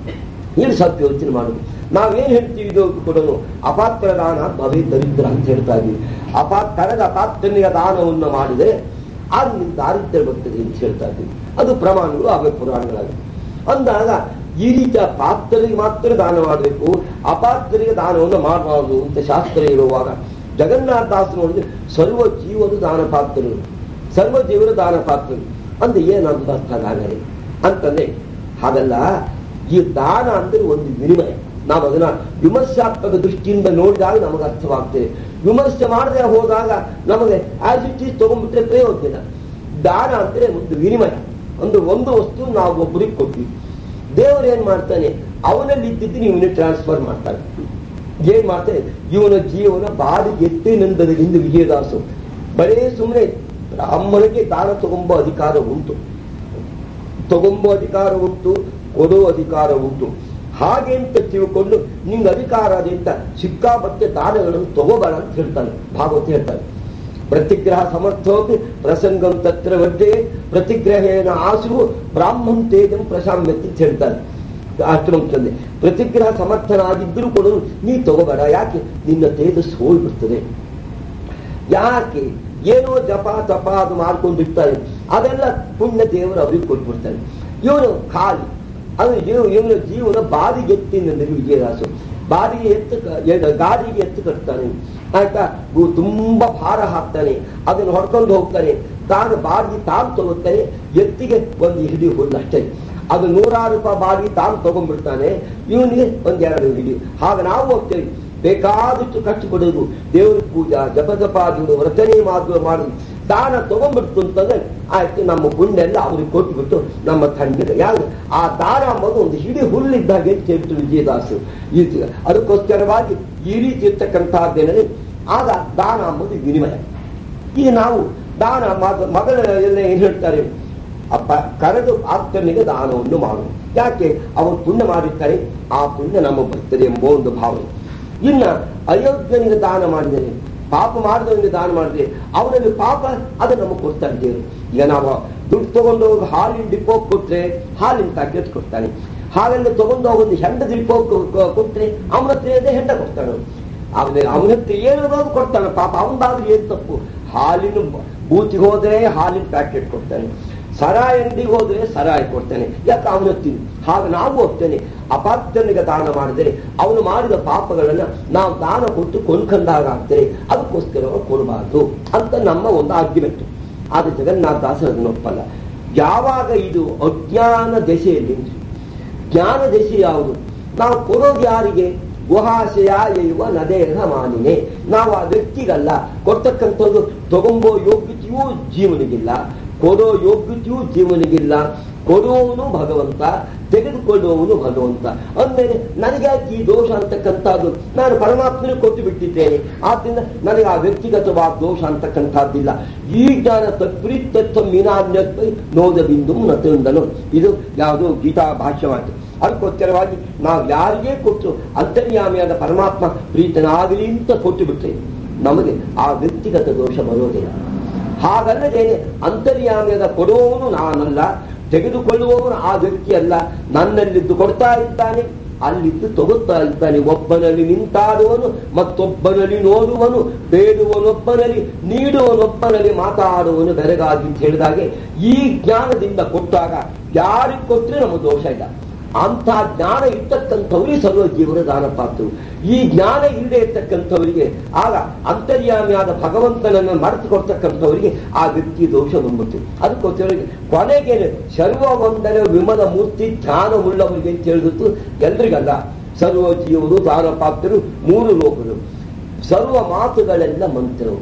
ಇಲ್ಲಿ ಸ್ವಲ್ಪ ಯೋಚನೆ ಮಾಡುದು ನಾವೇನ್ ಹೇಳ್ತೀವಿ ಇದು ಕೊಡೋನು ಅಪಾತ್ರ ದಾನ ಭವೇ ದರಿದ್ರ ಅಂತ ಹೇಳ್ತಾ ಇದ್ದೀವಿ ಅಪಾ ಕರಗ ಅಪಾತ್ರನಿಗೆ ದಾನವನ್ನು ಮಾಡಿದರೆ ಆಗ ನಿನ್ ದಾರಿದ್ರ್ಯ ಬರ್ತದೆ ಅಂತ ಹೇಳ್ತಾ ಇದ್ದೀವಿ ಅದು ಪ್ರಮಾಣಗಳು ಅವೇ ಪುರಾಣಗಳಾಗಿವೆ ಅಂದಾಗ ಈ ರೀತಿಯ ಪಾತ್ರರಿಗೆ ಮಾತ್ರ ದಾನ ಮಾಡಬೇಕು ಅಪಾತ್ರರಿಗೆ ದಾನವನ್ನು ಮಾಡಬಾರದು ಅಂತ ಶಾಸ್ತ್ರ ಇರುವಾಗ ಜಗನ್ನಾಥ ದಾಸರು ನೋಡಿದ್ರೆ ಸರ್ವ ಜೀವರು ದಾನ ಪಾತ್ರರು ಸರ್ವ ಜೀವರು ದಾನ ಪಾತ್ರರು ಅಂದ್ರೆ ಏನಂತ ಅರ್ಥ ಹಾಗಾದ್ರೆ ಅಂತಂದ್ರೆ ಹಾಗಲ್ಲ ಈ ದಾನ ಅಂದ್ರೆ ಒಂದು ವಿನಿಮಯ ನಾವು ಅದನ್ನ ವಿಮರ್ಶಾತ್ಮಕ ದೃಷ್ಟಿಯಿಂದ ನೋಡಿದಾಗ ನಮಗೆ ಅರ್ಥವಾಗ್ತದೆ ವಿಮರ್ಶೆ ಮಾಡದೆ ಹೋದಾಗ ನಮಗೆ ಆಸ್ ಇಟ್ ಈಸ್ ತಗೊಂಡ್ಬಿಟ್ರೆ ಪ್ರಯೋಜನ ಇಲ್ಲ. ದಾನ ಅಂದ್ರೆ ಒಂದು ವಿನಿಮಯ ಒಂದು ಒಂದು ವಸ್ತು ನಾವು ಒಬ್ಬರಿಗೆ ಕೊಡ್ತೀವಿ ದೇವರು ಏನ್ ಮಾಡ್ತಾನೆ ಅವನಲ್ಲಿ ಇದ್ದಿದ್ದು ಇವನಿಗೆ ಟ್ರಾನ್ಸ್ಫರ್ ಮಾಡ್ತಾನೆ ಏನ್ ಮಾಡ್ತಾನೆ ಇವನ ಜೀವನ ಬಾಡಿ ಎತ್ತಿನಿಂದದಿಂದ ವಿಜಯದಾಸು ಬರೇ ಸುಮ್ಮನೆ ಬ್ರಾಹ್ಮಣಿಗೆ ದಾನ ತಗೊಂಬೋ ಅಧಿಕಾರ ಉಂಟು ತಗೊಂಬೋ ಅಧಿಕಾರ ಉಂಟು ಕೊಡೋ ಅಧಿಕಾರ ಉಂಟು ಹಾಗೆ ಅಂತ ತಿಳ್ಕೊಂಡು ನಿಂಗೆ ಅಧಿಕಾರ ಅದಂತ ಸಿಕ್ಕಾಪಟ್ಟೆ ದಾನಗಳನ್ನು ತಗೋಬೇಡ ಅಂತ ಹೇಳ್ತಾನೆ ಭಾಗವತ ಹೇಳ್ತಾನೆ ಪ್ರತಿಗ್ರಹ ಸಮರ್ಥೋಪಿ ಪ್ರಸಂಗಂ ತತ್ರ ವಡ್ಡೆ ಪ್ರತಿಗ್ರಹೇನ ಆಸು ಬ್ರಾಹ್ಮಣ್ ತೇಜಂ ಪ್ರಶಾಮ್ಯತಿ ಅಂತ ಹೇಳ್ತಾನೆ ಅಷ್ಟಮಂತಂದೆ ಪ್ರತಿಗ್ರಹ ಸಮರ್ಥನಾಗಿದ್ದರೂ ಕೂಡ ನೀ ತಗೋಬೇಡ ಯಾಕೆ ನಿನ್ನ ತೇಜಸ್ ಹೋಗ್ಬಿಡ್ತದೆ ಯಾಕೆ ಏನೋ ಜಪ ತಪ ಅದು ಮಾಡ್ಕೊಂಡಿರ್ತಾರೆ ಅದೆಲ್ಲ ಪುಣ್ಯ ದೇವರು ಅವ್ರಿಗೆ ಕೊಟ್ಬಿಡ್ತಾನೆ ಇವನು ಖಾಲಿ ಅದು ಇವ- ಇವನ ಜೀವನ ಬಾದಿಗೆ ಎತ್ತಿನ ವಿಜಯದಾಸು ಬಾದಿಗೆ ಎತ್ತು ಕ- ಎ- ಗಾಡಿಗೆ ಎತ್ತು ಕಟ್ತಾನೆ ಆಯ್ತಾ ಗು- ತುಂಬಾ ಭಾರ ಹಾಕ್ತಾನೆ ಅದನ್ನು ಹೊಡ್ಕೊಂಡು ಹೋಗ್ತಾನೆ ತಾನು ಬಾಡಿಗೆ ತಾನು ತಗೋತಾನೆ ಎತ್ತಿಗೆ ಒಂದು ಹಿಡಿ ಹುಲ್ಲು ಅಷ್ಟೇ ಅದು ನೂರಾರು ರೂಪಾಯಿ ಬಾಡಿಗೆ ತಾನು ತಗೊಂಡ್ಬಿಡ್ತಾನೆ ಇವನಿಗೆ ಒಂದೆರಡು ಹಿಡಿ ಹಾಗೆ ನಾವು ಹೋಗ್ತೇವೆ ಬೇಕಾದಷ್ಟು ಕಷ್ಟಪಡೋದು ದೇವ್ರ ಪೂಜಾ ಜಪ ಜಪಾದಿಗಳು ವ್ರತನೆ ಮಾಡುವ ಮಾಡುದು ದಾನ ತಗೊಂಡ್ಬಿಡ್ತು ಅಂತಂದ್ರೆ ಆಯ್ತು ನಮ್ಮ ಪುಣ್ಯ ಎಲ್ಲ ಅವ್ರಿಗೆ ಕೊಟ್ಬಿಟ್ಟು ನಮ್ಮ ತಂದೆ ಯಾರು ಆ ದಾನ ಅಂಬೋದು ಒಂದು ಹಿಡಿ ಹುಲ್ಲಿದ್ದಾಗೆ ಅಂತ ಹೇಳ್ತು ವಿಜಯದಾಸು ಈ ರೀತಿ ಅದಕ್ಕೋಸ್ಕರವಾಗಿ ಈ ರೀತಿ ಇರ್ತಕ್ಕಂತಹದ್ದೇನೆ ಆಗ ದಾನ ಅಂಬೋದು ವಿನಿಮಯ ಈಗ ನಾವು ದಾನ ಮಗ- ಮಗಳ ಎಲ್ಲ ಏನ್ ಹೇಳ್ತಾರೆ ಅಪ್ಪ ಕರೆದು ಆಪ್ತನಿಗೆ ದಾನವನ್ನು ಮಾಡು ಯಾಕೆ ಅವರು ಪುಣ್ಯ ಮಾಡಿರ್ತಾರೆ ಆ ಪುಣ್ಯ ನಮ್ಮ ಬರ್ತದೆ ಎಂಬ ಒಂದು ಭಾವನೆ ಇನ್ನ ಅಯೋಗ್ಯನಿಗೆ ದಾನ ಮಾಡಿದರೆ ಪಾಪ ಮಾಡಿದವನಿಗೆ ದಾನ ಮಾಡಿದ್ರೆ ಅವನಲ್ಲಿ ಪಾಪ ಅದು ನಮಗೆ ಕೊಡ್ತಾ ದೇವರು ಈಗ ನಾವು ದುಡ್ಡು ತಗೊಂಡು ಹೋಗಿ ಹಾಲಿನ ಡಿಪೋ ಕೊಟ್ರೆ ಹಾಲಿನ ಪ್ಯಾಕೆಟ್ ಕೊಡ್ತಾನೆ ಹಾಲೆಲ್ಲ ತಗೊಂಡು ಹೋಗಿ ಒಂದು ಹೆಂಡ ಡಿಪೋ ಕೊಟ್ರೆ ಅವನ ಹತ್ರ ಇದೆ ಹೆಂಡ ಕೊಡ್ತಾನೆ ಅವನ ಅವನ ಹತ್ರ ಏನು ಕೊಡ್ತಾನೆ ಪಾಪ ಅವನದಾದ್ರೂ ಏನ್ ತಪ್ಪು ಹಾಲಿನ ಬೂತಿಗೆ ಹೋದ್ರೆ ಹಾಲಿನ ಪ್ಯಾಕೆಟ್ ಕೊಡ್ತಾನೆ ಸರಾಯ ಅಂಗಡಿಗೆ ಹೋದ್ರೆ ಸರಾಯ ಕೊಡ್ತಾನೆ ಯಾಕೆ ಅವನ ಹತ್ತೀನಿ ಹಾಗೆ ನಾವು ಹೋಗ್ತೇನೆ ಅಪಾತ್ರನಿಗೆ ದಾನ ಮಾಡಿದರೆ ಅವನು ಮಾಡಿದ ಪಾಪಗಳನ್ನ ನಾವು ದಾನ ಕೊಟ್ಟು ಕೊಂಡ್ಕೊಂಡಾಗ ಆಗ್ತದೆ ಅದಕ್ಕೋಸ್ಕರ ಅವ್ರು ಕೊಡಬಾರ್ದು ಅಂತ ನಮ್ಮ ಒಂದು ಆರ್ಗ್ಯುಮೆಂಟ್ ಆದ್ರೆ ಜಗನ್ನಾಥ ದಾಸರು ಅದನ್ನ ಒಪ್ಪಲ್ಲ ಯಾವಾಗ ಇದು ಅಜ್ಞಾನ ದೆಸೆಯಲ್ಲಿ ಜ್ಞಾನ ದೆಸೆ ಯಾವುದು ನಾವು ಕೊಡೋದು ಯಾರಿಗೆ ಗುಹಾಶಯ ಎಯುವ ನದೇಹ ಮಾನಿನೆ ನಾವು ಆ ವ್ಯಕ್ತಿಗಲ್ಲ ಕೊಡ್ತಕ್ಕಂಥದ್ದು ತಗೊಂಬೋ ಯೋಗ್ಯತೆಯೂ ಜೀವನಿಗಿಲ್ಲ ಕೊಡೋ ಯೋಗ್ಯತೆಯೂ ಜೀವನಿಗಿಲ್ಲ ಕೊಡುವವನು ಭಗವಂತ ತೆಗೆದುಕೊಳ್ಳುವವನು ಭಗವಂತ ಅಂದಮೇಲೆ ನನಗೆ ಈ ದೋಷ ಅಂತಕ್ಕಂಥದ್ದು ನಾನು ಪರಮಾತ್ಮನೇ ಕೊಟ್ಟು ಬಿಟ್ಟಿದ್ದೇನೆ ಆದ್ರಿಂದ ನನಗೆ ಆ ವ್ಯಕ್ತಿಗತವಾದ ದೋಷ ಅಂತಕ್ಕಂಥದ್ದಿಲ್ಲ ಈ ಜ್ಞಾನ ತತ್ಪ್ರೀತ್ಯತ್ವ ಮೀನಾನ್ಯತ್ವ ನೋದ ಬಿಂದು ನತಂದನು ಇದು ಯಾವುದೋ ಗೀತಾ ಭಾಷ್ಯವಾಯಿತು ಅದಕ್ಕೋಸ್ಕರವಾಗಿ ನಾವು ಯಾರಿಗೇ ಕೊಟ್ಟು ಅಂತರ್ಯಾಮಿಯಾದ ಪರಮಾತ್ಮ ಪ್ರೀತನಾಗಲಿ ಅಂತ ಕೊಟ್ಟು ಬಿಟ್ಟೆ ನಮಗೆ ಆ ವ್ಯಕ್ತಿಗತ ದೋಷ ಬರೋದಿಲ್ಲ ಹಾಗಲ್ಲದೇನೆ ಅಂತರ್ಯಾಮಿಯಾದ ಕೊಡುವವನು ನಾನಲ್ಲ ತೆಗೆದುಕೊಳ್ಳುವವನು ಆ ವ್ಯಕ್ತಿ ಅಲ್ಲ ನನ್ನಲ್ಲಿದ್ದು ಕೊಡ್ತಾ ಇದ್ದಾನೆ ಅಲ್ಲಿದ್ದು ತಗೊಳ್ತಾ ಇದ್ದಾನೆ ಒಬ್ಬನಲ್ಲಿ ನಿಂತಾಡುವನು ಮತ್ತೊಬ್ಬನಲ್ಲಿ ನೋಡುವನು ಬೇಡುವನೊಬ್ಬನಲ್ಲಿ ನೀಡುವನೊಬ್ಬನಲ್ಲಿ ಮಾತಾಡುವನು ಬೆರಗಾಗಿ ಅಂತ ಹೇಳಿದಾಗೆ ಈ ಜ್ಞಾನದಿಂದ ಕೊಟ್ಟಾಗ ಯಾರಿಗೆ ಕೊಟ್ಟರೆ ನಮ್ಮ ದೋಷ ಇಲ್ಲ ಅಂಥ ಜ್ಞಾನ ಇರ್ತಕ್ಕಂಥವರಿಗೆ ಸರ್ವ ಜೀವನ ದಾನ ಪಾತ್ರರು ಈ ಜ್ಞಾನ ಇಲ್ಲದೆ ಇರ್ತಕ್ಕಂಥವರಿಗೆ ಆಗ ಅಂತರ್ಯಾಮಿಯಾದ ಭಗವಂತನನ್ನು ಮರೆತು ಕೊಡ್ತಕ್ಕಂಥವರಿಗೆ ಆ ವ್ಯಕ್ತಿ ದೋಷ ಬಂದ್ಬಿಡ್ತು ಅದಕ್ಕೋಸ್ಕರ ಕೊನೆಗೆ ಸರ್ವ ವಂದನ ವಿಮಲ ಮೂರ್ತಿ ಜ್ಞಾನವುಳ್ಳವರಿಗೆ ಅಂತ ಹೇಳಿದ್ದು ಎಲ್ರಿಗಲ್ಲ ಸರ್ವ ಜೀವರು ದಾನ ಪಾತ್ರರು ಮೂರು ಲೋಕರು ಸರ್ವ ಮಾತುಗಳೆಲ್ಲ ಮಂತ್ರವು